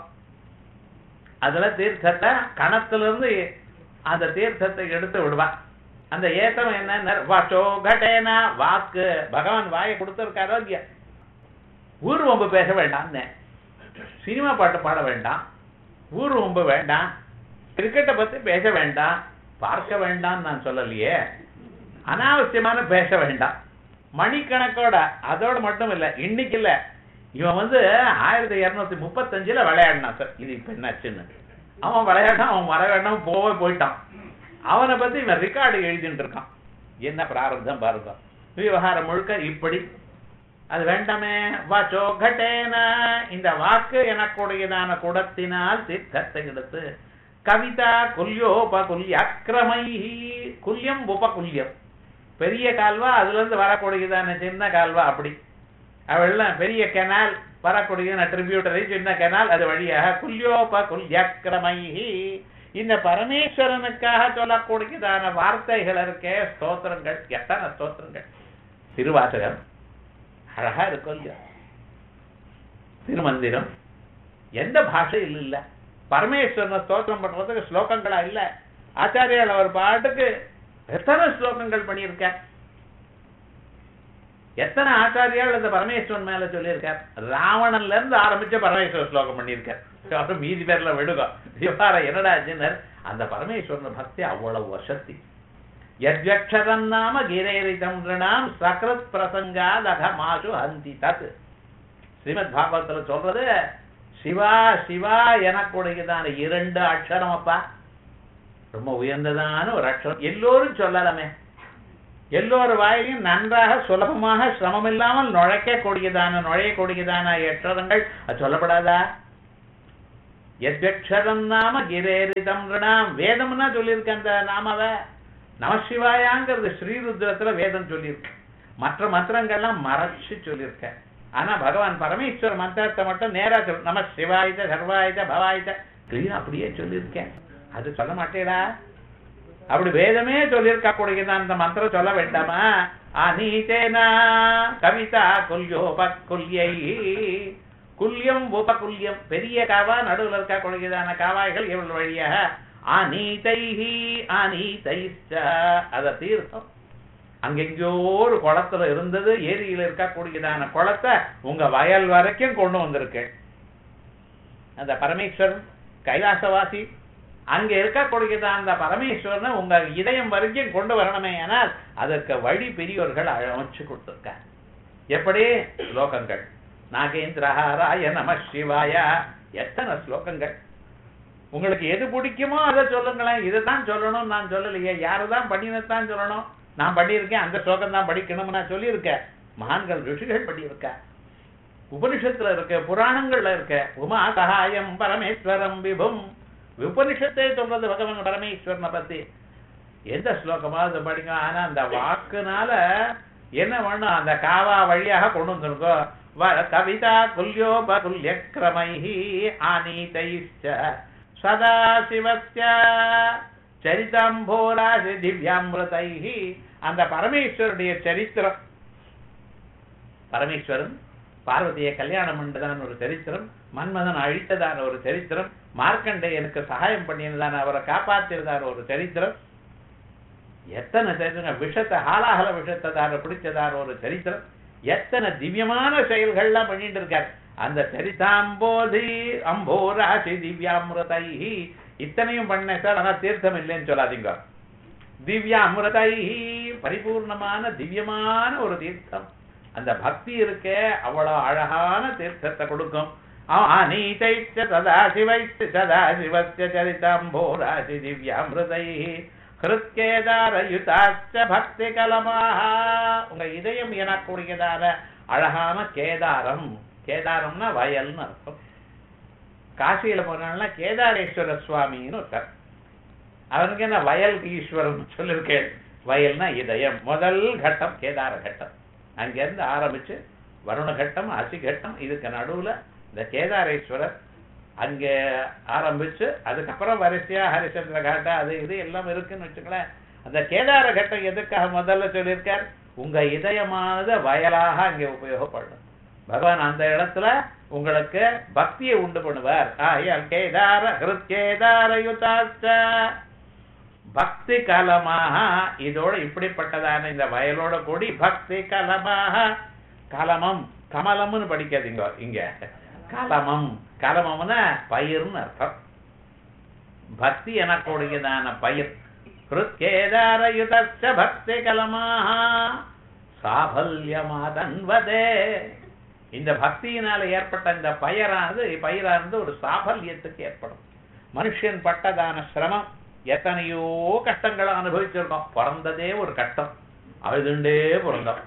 அதுல தீர்த்தத்தை கணத்துல இருந்து அந்த தீர்த்தத்தை எடுத்து விடுவா அந்த ஏத்தம் என்ன வாச்சோ கட்டேனா வாக்கு பகவான் வாயை கொடுத்திருக்காரோ இல்லையா ஊர் வம்பு பேச வேண்டாம்னு சினிமா பாட்டு பாட வேண்டாம் ஊர் வம்பு வேண்டாம் கிரிக்கெட்டை பத்தி பேச வேண்டாம் பார்க்க வேண்டாம் நான் சொல்லலையே அனாவசியமான பேச வேண்டாம் மணிக்கணக்கோட அதோட மட்டும் இல்ல இன்னைக்கு இல்ல இவன் வந்து ஆயிரத்தி இருநூத்தி முப்பத்தஞ்சுல விளையாடினான் சார் இது இப்ப என்னாச்சுன்னு அவன் விளையாடான் அவன் வர வேண்டாம் போவே போயிட்டான் அவனை பத்தி இவன் ரெக்கார்டு எழுதிட்டு இருக்கான் என்ன பிராரப்தம் பாருங்க விவகாரம் முழுக்க இப்படி அது வேண்டாமே வாச்சோ கட்டேன இந்த வாக்கு எனக்குடையதான குடத்தினால் தீர்க்கத்தை எடுத்து கவிதா குல்யோபகுல்ய அக்கிரமை குல்யம் உபகுல்யம் பெரிய கால்வா அதுல இருந்து வரக்கூடியதான சின்ன கால்வா அப்படி அவெல்லாம் பெரிய கெனால் வரக்கூடிய ட்ரிபியூட்டரி சின்ன கெனால் அது வழியாக குல்யோப குல்யக்கிரமை இந்த பரமேஸ்வரனுக்காக சொல்லக்கூடியதான வார்த்தைகள் இருக்கே ஸ்தோத்திரங்கள் எத்தனை ஸ்தோத்திரங்கள் திருவாசகம் அழகா இருக்கும் இல்லையா திருமந்திரம் எந்த பாஷையில் இல்ல பரமேஸ்வரனை ஸ்தோத்திரம் பண்றதுக்கு ஸ்லோகங்களா இல்ல ஆச்சாரியால் அவர் பாட்டுக்கு எத்தனை ஸ்லோகங்கள் பண்ணியிருக்கார் எத்தனை ஆச்சாரியால் இந்த பரமேஸ்வரன் மேல சொல்லியிருக்கார் ராவணன்ல இருந்து ஆரம்பிச்ச பரமேஸ்வரர் ஸ்லோகம் பண்ணியிருக்கார் அப்புறம் மீதி பேர்ல விடுங்க விவகாரம் என்னடா ஆச்சுன்னர் அந்த பரமேஸ்வரன் பக்தி அவ்வளவு வசத்தி யத்யக்ஷரம் நாம கிரேரிதம் ரிணாம் சக்ரத் பிரசங்காதக மாசு ஹந்தி தத் ஸ்ரீமத் பாகவத்துல சொல்றது சிவா சிவா எனக்குடையதான இரண்டு அக்ஷரம் அப்பா ரொம்ப உயர்ந்ததான ஒரு அக்ஷரம் எல்லோரும் சொல்லலாமே எல்லோரு வாயிலையும் நன்றாக சுலபமாக சிரமம் இல்லாமல் நுழைக்கக்கூடியதான நுழையக்கூடியதான அக்ஷரங்கள் அது சொல்லப்படாதா எத்யக்ஷரம் நாம கிரேரிதம் ரிணாம் வேதம்னா சொல்லியிருக்க அந்த நாமாவை நமசிவாயாங்கிறது ஸ்ரீருத்ரத்துல வேதம் சொல்லியிருக்கு மற்ற மந்திரங்கள்லாம் மறைச்சு சொல்லியிருக்க ஆனா பகவான் பரமேஸ்வர மந்திரத்தை மட்டும் நேரா சொல் நம சிவாயுத சர்வாயுத பவாயுத கிளியர் அப்படியே சொல்லியிருக்கேன் அது சொல்ல மாட்டேடா அப்படி வேதமே சொல்லியிருக்க கூடியதான் அந்த மந்திரம் சொல்ல வேண்டாமா அநீதேனா கவிதா குல்யோபக்குல்யை குல்யம் உபகுல்யம் பெரிய காவா நடுவில் இருக்க கூடியதான காவாய்கள் இவள் வழியாக அநீதைஹி அநீதைச்ச அத தீர்த்தம் அங்கெங்கோ ஒரு குளத்துல இருந்தது ஏரியில இருக்கக்கூடியதான குளத்தை உங்க வயல் வரைக்கும் கொண்டு வந்திருக்கேன் அந்த பரமேஸ்வரன் கைலாசவாசி அங்க இருக்கக்கூடியதான அந்த பரமேஸ்வரனை உங்க இதயம் வரைக்கும் கொண்டு வரணுமே ஆனால் அதற்கு வழி பெரியோர்கள் அமைச்சு கொடுத்திருக்க எப்படி ஸ்லோகங்கள் நாகேந்திரஹாராய நம சிவாய எத்தனை ஸ்லோகங்கள் உங்களுக்கு எது பிடிக்குமோ அதை சொல்லுங்களேன் இதுதான் சொல்லணும் நான் சொல்லலையே யாரு தான் பண்ணினதான் சொல்லணும் நான் பண்ணியிருக்கேன் அந்த ஸ்லோகம் தான் படிக்கணும்னு நான் சொல்லியிருக்கேன் மகான்கள் ரிஷிகள் பண்ணியிருக்க உபனிஷத்துல இருக்க புராணங்கள்ல இருக்க உமா சகாயம் பரமேஸ்வரம் விபும் உபனிஷத்தை சொல்றது பகவான் பரமேஸ்வரனை பத்தி எந்த ஸ்லோகமாவது படிங்க ஆனா அந்த வாக்குனால என்ன பண்ணும் அந்த காவா வழியாக கொண்டு வந்திருக்கோம் வ- கவிதா குல்யோபகுல்ய கிரமைஹி ஆனீதைஷ்ச சதாசிவஸ்ய சரிதம்போராசி திவ்யாமிருதைஹி அந்த பரமேஸ்வருடைய சரித்திரம் பரமேஸ்வரன் பார்வதியை கல்யாணம் பண்ணதான ஒரு சரித்திரம் மன்மதன் அழித்ததான ஒரு சரித்திரம் மார்க்கண்டேயனுக்கு சகாயம் பண்ணியதான அவரை காப்பாற்றியதான ஒரு சரித்திரம் எத்தனை சரித்திரம் விஷத்தை ஹாலாஹல விஷத்தை தார பிடிச்சதான ஒரு சரித்திரம் எத்தனை திவ்யமான செயல்கள்லாம் பண்ணிட்டு இருக்கார் அந்த சரிதாம்போதி அம்போராசி திவ்யாமிருதை இத்தனையும் பண்ண சார் ஆனா தீர்த்தம் இல்லைன்னு சொல்லாதீங்க திவ்ய அமிர்தை பரிபூர்ணமான திவ்யமான ஒரு தீர்த்தம் அந்த பக்தி இருக்கே அவ்வளவு அழகான தீர்த்தத்தை கொடுக்கும் அநீதைச்ச சதாசிவைச்ச சதாசிவஸ்ய சரிதாம்போராசி திவ்யாமிருதை ஹிருத்கேதாரயுதாச்ச பக்தி கலமாக உங்க இதயம் எனக்கூடியதான அழகான கேதாரம் கேதாரம்னா வயல்னு அர்த்தம் காசியில போனால்னா கேதாரேஸ்வர சுவாமின்னு ஒருத்தர் அவனுக்கு என்ன வயல் ஈஸ்வரன் சொல்லிருக்கேன் வயல்னா இதயம் முதல் கட்டம் கேதார கட்டம் அங்கிருந்து ஆரம்பிச்சு வருண கட்டம் அசி கட்டம் இதுக்கு நடுவுல இந்த கேதாரேஸ்வரர் அங்கே ஆரம்பிச்சு அதுக்கப்புறம் வரிசையா ஹரிச்சந்திர காட்டா அது இது எல்லாம் இருக்குன்னு வச்சுங்களேன் அந்த கேதார கட்டம் எதுக்காக முதல்ல சொல்லியிருக்கார் உங்க இதயமானது வயலாக அங்கே உபயோகப்படும் பகவான் அந்த இடத்துல உங்களுக்கு பக்தியை உண்டு பண்ணுவார் ஆகையால் கேதார ஹிருத் கேதார யுதாச்ச பக்தி கலமாக இதோட இப்படிப்பட்டதான இந்த வயலோட கூடி பக்தி கலமாக கலமம் கமலம்னு படிக்காதீங்க இங்க கலமம் கலமம்னா பயிர்னு அர்த்தம் பக்தி எனக்கூடியதான பயிர் ஹிருத்கேதாரயுதச்ச பக்தி கலமாக சாபல்யமாதன்வதே இந்த பக்தியினால ஏற்பட்ட இந்த பயிரானது பயிரானது ஒரு சாபல்யத்துக்கு ஏற்படும் மனுஷன் பட்டதான சிரமம் எத்தனையோ கஷ்டங்களை அனுபவிச்சிருக்கோம் பிறந்ததே ஒரு கஷ்டம் அழுதுண்டே பிறந்தோம்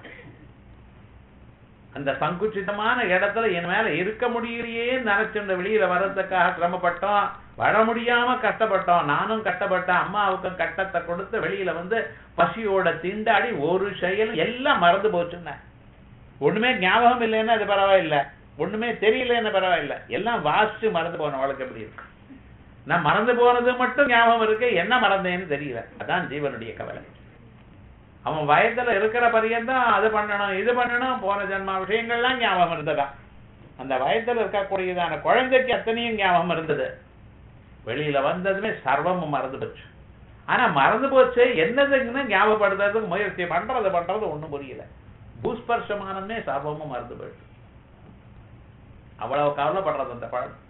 அந்த சங்குச்சிதமான இடத்துல என் மேல இருக்க முடியலையே நினைச்சுண்ட வெளியில வர்றதுக்காக சிரமப்பட்டோம் வர முடியாம கஷ்டப்பட்டோம் நானும் கஷ்டப்பட்டேன் அம்மாவுக்கும் கஷ்டத்தை கொடுத்து வெளியில வந்து பசியோட திண்டாடி ஒரு செயல் எல்லாம் மறந்து போச்சுன்னு ஒண்ணுமே ஞாபகம் இல்லைன்னா அது பரவாயில்ல ஒண்ணுமே தெரியலன்னு பரவாயில்ல எல்லாம் வாசிச்சு மறந்து போன வழக்கு எப்படி இருக்கு நான் மறந்து போனது மட்டும் ஞாபகம் இருக்கு என்ன மறந்தேன்னு தெரியல அதான் ஜீவனுடைய கவலை அவன் வயதுல இருக்கிற பரியந்தான் அது பண்ணணும் இது பண்ணணும் போன ஜென்ம விஷயங்கள்லாம் ஞாபகம் இருந்ததா அந்த வயதுல இருக்கக்கூடியதான குழந்தைக்கு அத்தனையும் ஞாபகம் இருந்தது வெளியில வந்ததுமே சர்வமும் மறந்து போச்சு ஆனா மறந்து போச்சு என்னதுன்னு ஞாபகப்படுத்துறதுக்கு முயற்சி பண்றது பண்றது ஒண்ணும் புரியல பூஸ்பர்ஷமானமே சர்வமும் மறந்து போயிடுச்சு அவ்வளவு கவலைப்படுறது அந்த பழம்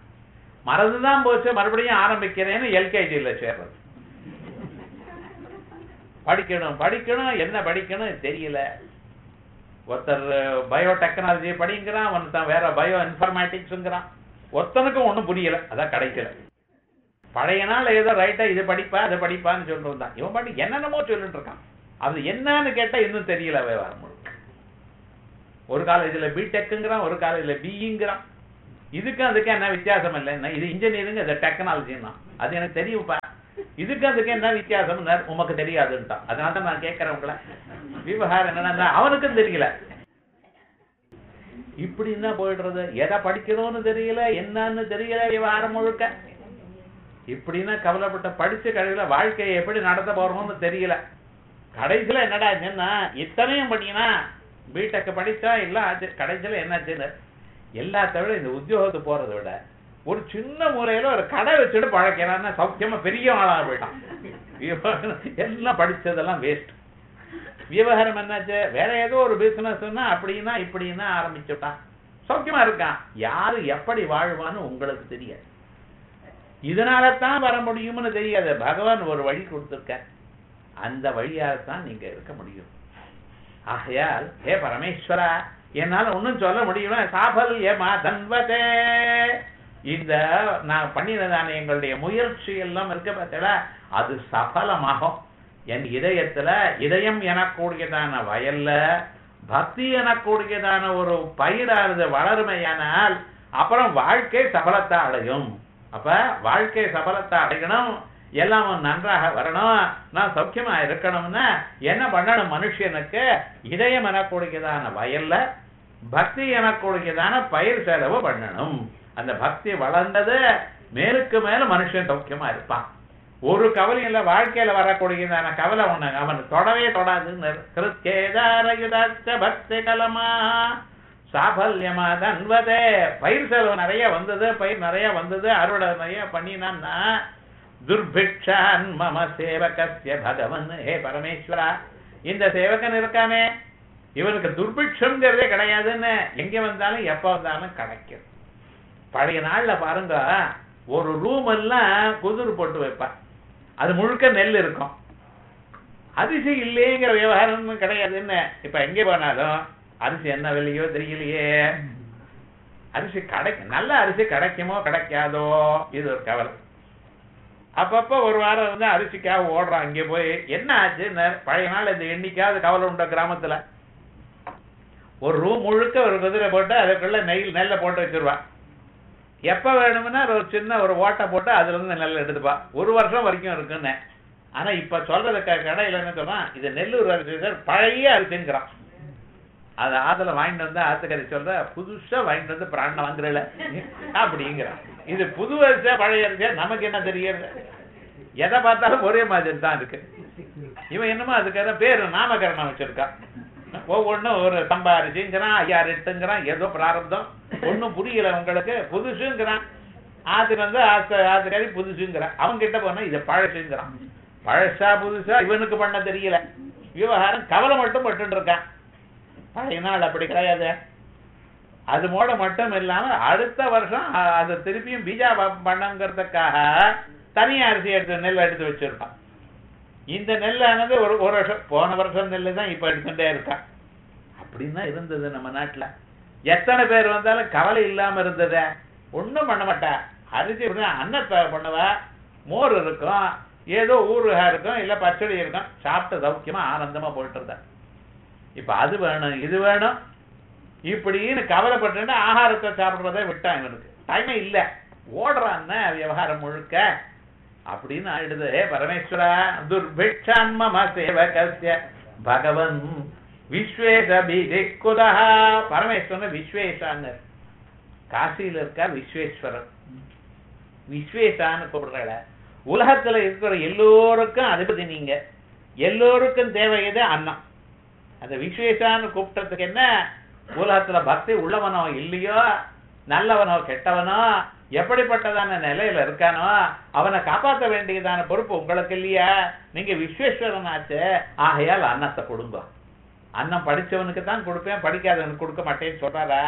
மறந்துதான் போச்சு மறுபடியும் ஆரம்பிக்கிறேன்னு எல்கேஜியில் சேர்றது படிக்கணும் படிக்கணும் என்ன படிக்கணும் தெரியல ஒருத்தர் பயோடெக்னாலஜி படிங்கிறான் ஒருத்தன் வேற பயோ இன்ஃபர்மேட்டிக்ஸ்ங்கிறான் ஒருத்தனுக்கும் ஒண்ணும் புரியல அதான் கிடைக்கல பழைய நாள் ஏதோ ரைட்டா இது படிப்பா அதை படிப்பான்னு சொல்லிட்டு தான் இவன் பாட்டு என்னென்னமோ சொல்லிட்டு இருக்கான் அது என்னன்னு கேட்டா இன்னும் தெரியல விவகாரம் முழுக்க. ஒரு காலேஜ்ல பிடெக்குங்கிறான் ஒரு காலேஜ்ல பிஇங்கிறான் இதுக்கும் அதுக்கும் என்ன வித்தியாசம் இல்லைன்னா இது இன்ஜினியரிங் அது டெக்னாலஜின்னா அது எனக்கு தெரியும்ப்பா இதுக்கு அதுக்கு என்ன வித்தியாசம் உமக்கு தெரியாதுன்ட்டான் அதனால தான் நான் கேட்கறேன் உங்களை விவகாரம் என்னன்னா அவனுக்கும் தெரியல இப்படின்னா போயிடுறது எதை படிக்கணும்னு தெரியல என்னன்னு தெரியல விவகாரம் முழுக்க இப்படின்னா கவலைப்பட்ட படிச்ச கடையில வாழ்க்கையை எப்படி நடத்த போறோம்னு தெரியல கடைசியில என்னடா என்ன இத்தனையும் பண்ணினா பிடெக் படிச்சா எல்லாம் ஆச்சு கடைசியில என்னாச்சுன்னு எல்லாத்த விட இந்த உத்தியோகத்துக்கு போறதை விட ஒரு சின்ன முறையில ஒரு கடை வச்சுட்டு பழக்கிறான்னு சௌக்கியமா பெரிய ஆளா போயிட்டான் இவன் எல்லாம் படிச்சதெல்லாம் வேஸ்ட் விவகாரம் என்னாச்சு வேற ஏதோ ஒரு பிசினஸ்னா அப்படின்னா இப்படின்னா ஆரம்பிச்சுட்டான் சௌக்கியமா இருக்கான் யாரு எப்படி வாழ்வான்னு உங்களுக்கு தெரியாது இதனால தான் வர முடியும்னு தெரியாது பகவான் ஒரு வழி கொடுத்திருக்க அந்த வழியால்தான் நீங்க இருக்க முடியும் ஆகையால் ஹே பரமேஸ்வரா என்னால ஒண்ணும் சொல்ல முடியுமா சாபல்யமா தன்வதே இந்த நான் பண்ணினதான எங்களுடைய முயற்சி எல்லாம் இருக்க பார்த்தா அது சபலமாகும் என் இதயத்துல இதயம் எனக்கூடியதான வயல்ல பக்தி எனக்கூடியதான ஒரு பயிரானது வளருமையானால் அப்புறம் வாழ்க்கை சபலத்தை அடையும் அப்ப வாழ்க்கை சபலத்தை அடையணும் எல்லாம் நன்றாக வரணும் நான் சௌக்கியமா இருக்கணும்னா என்ன பண்ணணும் மனுஷனுக்கு இதயம் எனக்கூடியதான வயல்ல பக்தி எனக்கூடியதான பயிர் செலவு பண்ணணும் அந்த பக்தி வளர்ந்தது மேலுக்கு மேல மனுஷன் சௌக்கியமா இருப்பான் ஒரு கவலை இல்ல வாழ்க்கையில வரக்கூடியதான கவலை ஒண்ணு அவன் தொடவே தொடாதுன்னு கிருத்கேதாரயுதாச்ச பக்தி கலமா சாபல்யமா தன்வதே பயிர் செலவு நிறைய வந்தது பயிர் நிறைய வந்தது அறுவடை நிறைய பண்ணினான்னா துர்பிக்ஷான் மம சேவகஸ்ய பகவன் ஹே பரமேஸ்வரா இந்த சேவகன் இருக்கானே இவனுக்கு துர்பிக்ஷம்ங்கிறதே கிடையாதுன்னு எங்க வந்தாலும் எப்ப வந்தாலும் கிடைக்கும் பழைய நாள்ல பாருங்க ஒரு ரூம் எல்லாம் குதிர் போட்டு வைப்பான் அது முழுக்க நெல் இருக்கும் அரிசி இல்லைங்கிற விவகாரம் கிடையாதுன்னு இப்ப எங்க போனாலும் அரிசி என்ன விலையோ தெரியலையே அரிசி கிடைக்கும் நல்ல அரிசி கிடைக்குமோ கிடைக்காதோ இது ஒரு கவலை அப்பப்ப ஒரு வாரம் வந்து அரிசிக்காக ஓடுறான் இங்க போய் என்ன ஆச்சு பழைய நாள் இந்த எண்ணிக்காவது கவலை உண்ட கிராமத்துல ஒரு ரூம் முழுக்க ஒரு குதிரை போட்டு அதுக்குள்ள நெல் நெல்லை போட்டு வச்சிருவான் எப்ப வேணும்னா ஒரு சின்ன ஒரு ஓட்டை போட்டு அதுல இருந்து நெல் எடுத்துப்பா ஒரு வருஷம் வரைக்கும் இருக்குன்னு ஆனா இப்ப சொல்றது க- கடையில என்ன சொன்னா இது நெல்லூர் அரிசி சார் பழைய அரிசிங்கிறான் அது ஆத்துல வாங்கிட்டு வந்து ஆத்துக்கறி சொல்ற புதுசா வாங்கிட்டு வந்து பிராண்ட வாங்குறல அப்படிங்கிறான் இது புது அரிசியா பழைய அரிசியா நமக்கு என்ன தெரியுது எதை பார்த்தாலும் ஒரே மாதிரி தான் இருக்கு இவன் என்னமோ அதுக்கான பேரு நாமகரணம் வச்சிருக்கான் ஒவ்வொன்றும் ஒரு சம்பா அரிசிங்கிறான் ஐயா எட்டுங்கிறான் ஏதோ பிராரப்தம் ஒண்ணும் புரியல உங்களுக்கு புதுசுங்கிறான் ஆத்துக்கு வந்து ஆத்து ஆத்துக்காரி புதுசுங்கிறான் அவன் கிட்ட போனா இது பழசுங்கிறான் பழசா புதுசா இவனுக்கு பண்ண தெரியல விவகாரம் கவலை மட்டும் பட்டு இருக்கான் பழைய நாள் அப்படி கிடையாது அது மூட மட்டும் இல்லாம அடுத்த வருஷம் அ- அது திருப்பியும் பீஜா ப- பண்ணங்கிறதுக்காக தனியா அரிசி எடுத்து நெல் எடுத்து வச்சிருப்பான் இந்த நெல்லானது ஒரு ஒரு வருஷம் போன வருஷம் நெல்லு தான் இப்ப எடுத்துட்டே இருக்கான் அப்படின்னு இருந்தது நம்ம நாட்டுல எத்தனை பேர் வந்தாலும் கவலை இல்லாம இருந்தது ஒண்ணும் பண்ண மாட்டா அரிசி இப்படிதான் அன்னத்தை பண்ணுவா மோர் இருக்கும் ஏதோ ஊறுகா இருக்கும் இல்ல பச்சடி இருக்கும் சாப்பிட்டு சௌக்கியமா ஆனந்தமா போயிட்டு இருந்தா இப்ப அது வேணும் இது வேணும் இப்படின்னு கவலைப்பட்டு ஆகாரத்தை சாப்பிடுறதை விட்டான் இவனுக்கு டைமே இல்ல ஓடுறான் விவகாரம் முழுக்க அப்படின்னு ஆயிடுது "ஹே பரமேஸ்வரா துர்பிக்ஷான் மம சேவகஸ்ய பகவன் விஸ்வேஷ குதா பரமேஸ்வரன் விஸ்வேஷாங்க காசியில இருக்கா விஸ்வேஸ்வரன் விஸ்வேஷான்னு கூப்பிடுறாள உலகத்துல இருக்கிற எல்லோருக்கும் அதிபதி நீங்க எல்லோருக்கும் தேவை எது அன்னம் அந்த விஸ்வேஷான்னு கூப்பிட்டதுக்கு என்ன உலகத்துல பக்தி உள்ளவனோ இல்லையோ நல்லவனோ கெட்டவனோ எப்படிப்பட்டதான நிலையில இருக்கானோ அவனை காப்பாற்ற வேண்டியதான பொறுப்பு உங்களுக்கு இல்லையா நீங்க விஸ்வேஸ்வரன் ஆச்சு ஆகையால் அன்னத்தை கொடுங்க அன்னம் படிச்சவனுக்கு தான் கொடுப்பேன் படிக்காதவனுக்கு கொடுக்க மாட்டேன்னு சொல்றாரா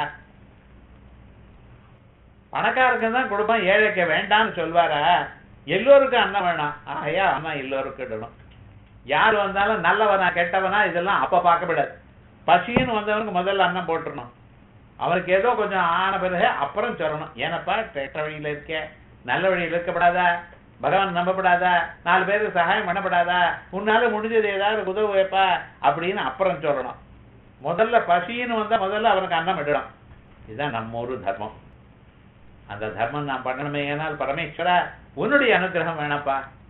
பணக்காரருக்கு தான் கொடுப்பேன் ஏழைக்கு வேண்டாம்னு சொல்வாரா எல்லோருக்கும் அன்னம் வேணாம் ஆகையா அன்னம் எல்லோருக்கும் இடணும் யார் வந்தாலும் நல்லவனா கெட்டவனா இதெல்லாம் அப்ப பார்க்கப்படாது பசின்னு வந்தவனுக்கு முதல்ல அன்னம் போட்டுறணும் அவனுக்கு ஏதோ கொஞ்சம் ஆன பிறகு அப்புறம் சொல்லணும் ஏனப்பா கெட்ட வழியில இருக்க நல்ல வழியில இருக்கப்படாதா பகவான் நம்பப்படாதா நாலு பேருக்கு சகாயம் பண்ணப்படாதா உன்னால முடிஞ்சது ஏதாவது உதவு வைப்பா அப்படின்னு அப்புறம் சொல்லணும் முதல்ல பசின்னு வந்தா முதல்ல அவனுக்கு அன்னம் விடணும் இதுதான் நம்ம ஒரு தர்மம் அந்த தர்மம் நான் பண்ணணுமே ஏனால் பரமேஸ்வரா உன்னுடைய அனுகிரகம் வேணப்பா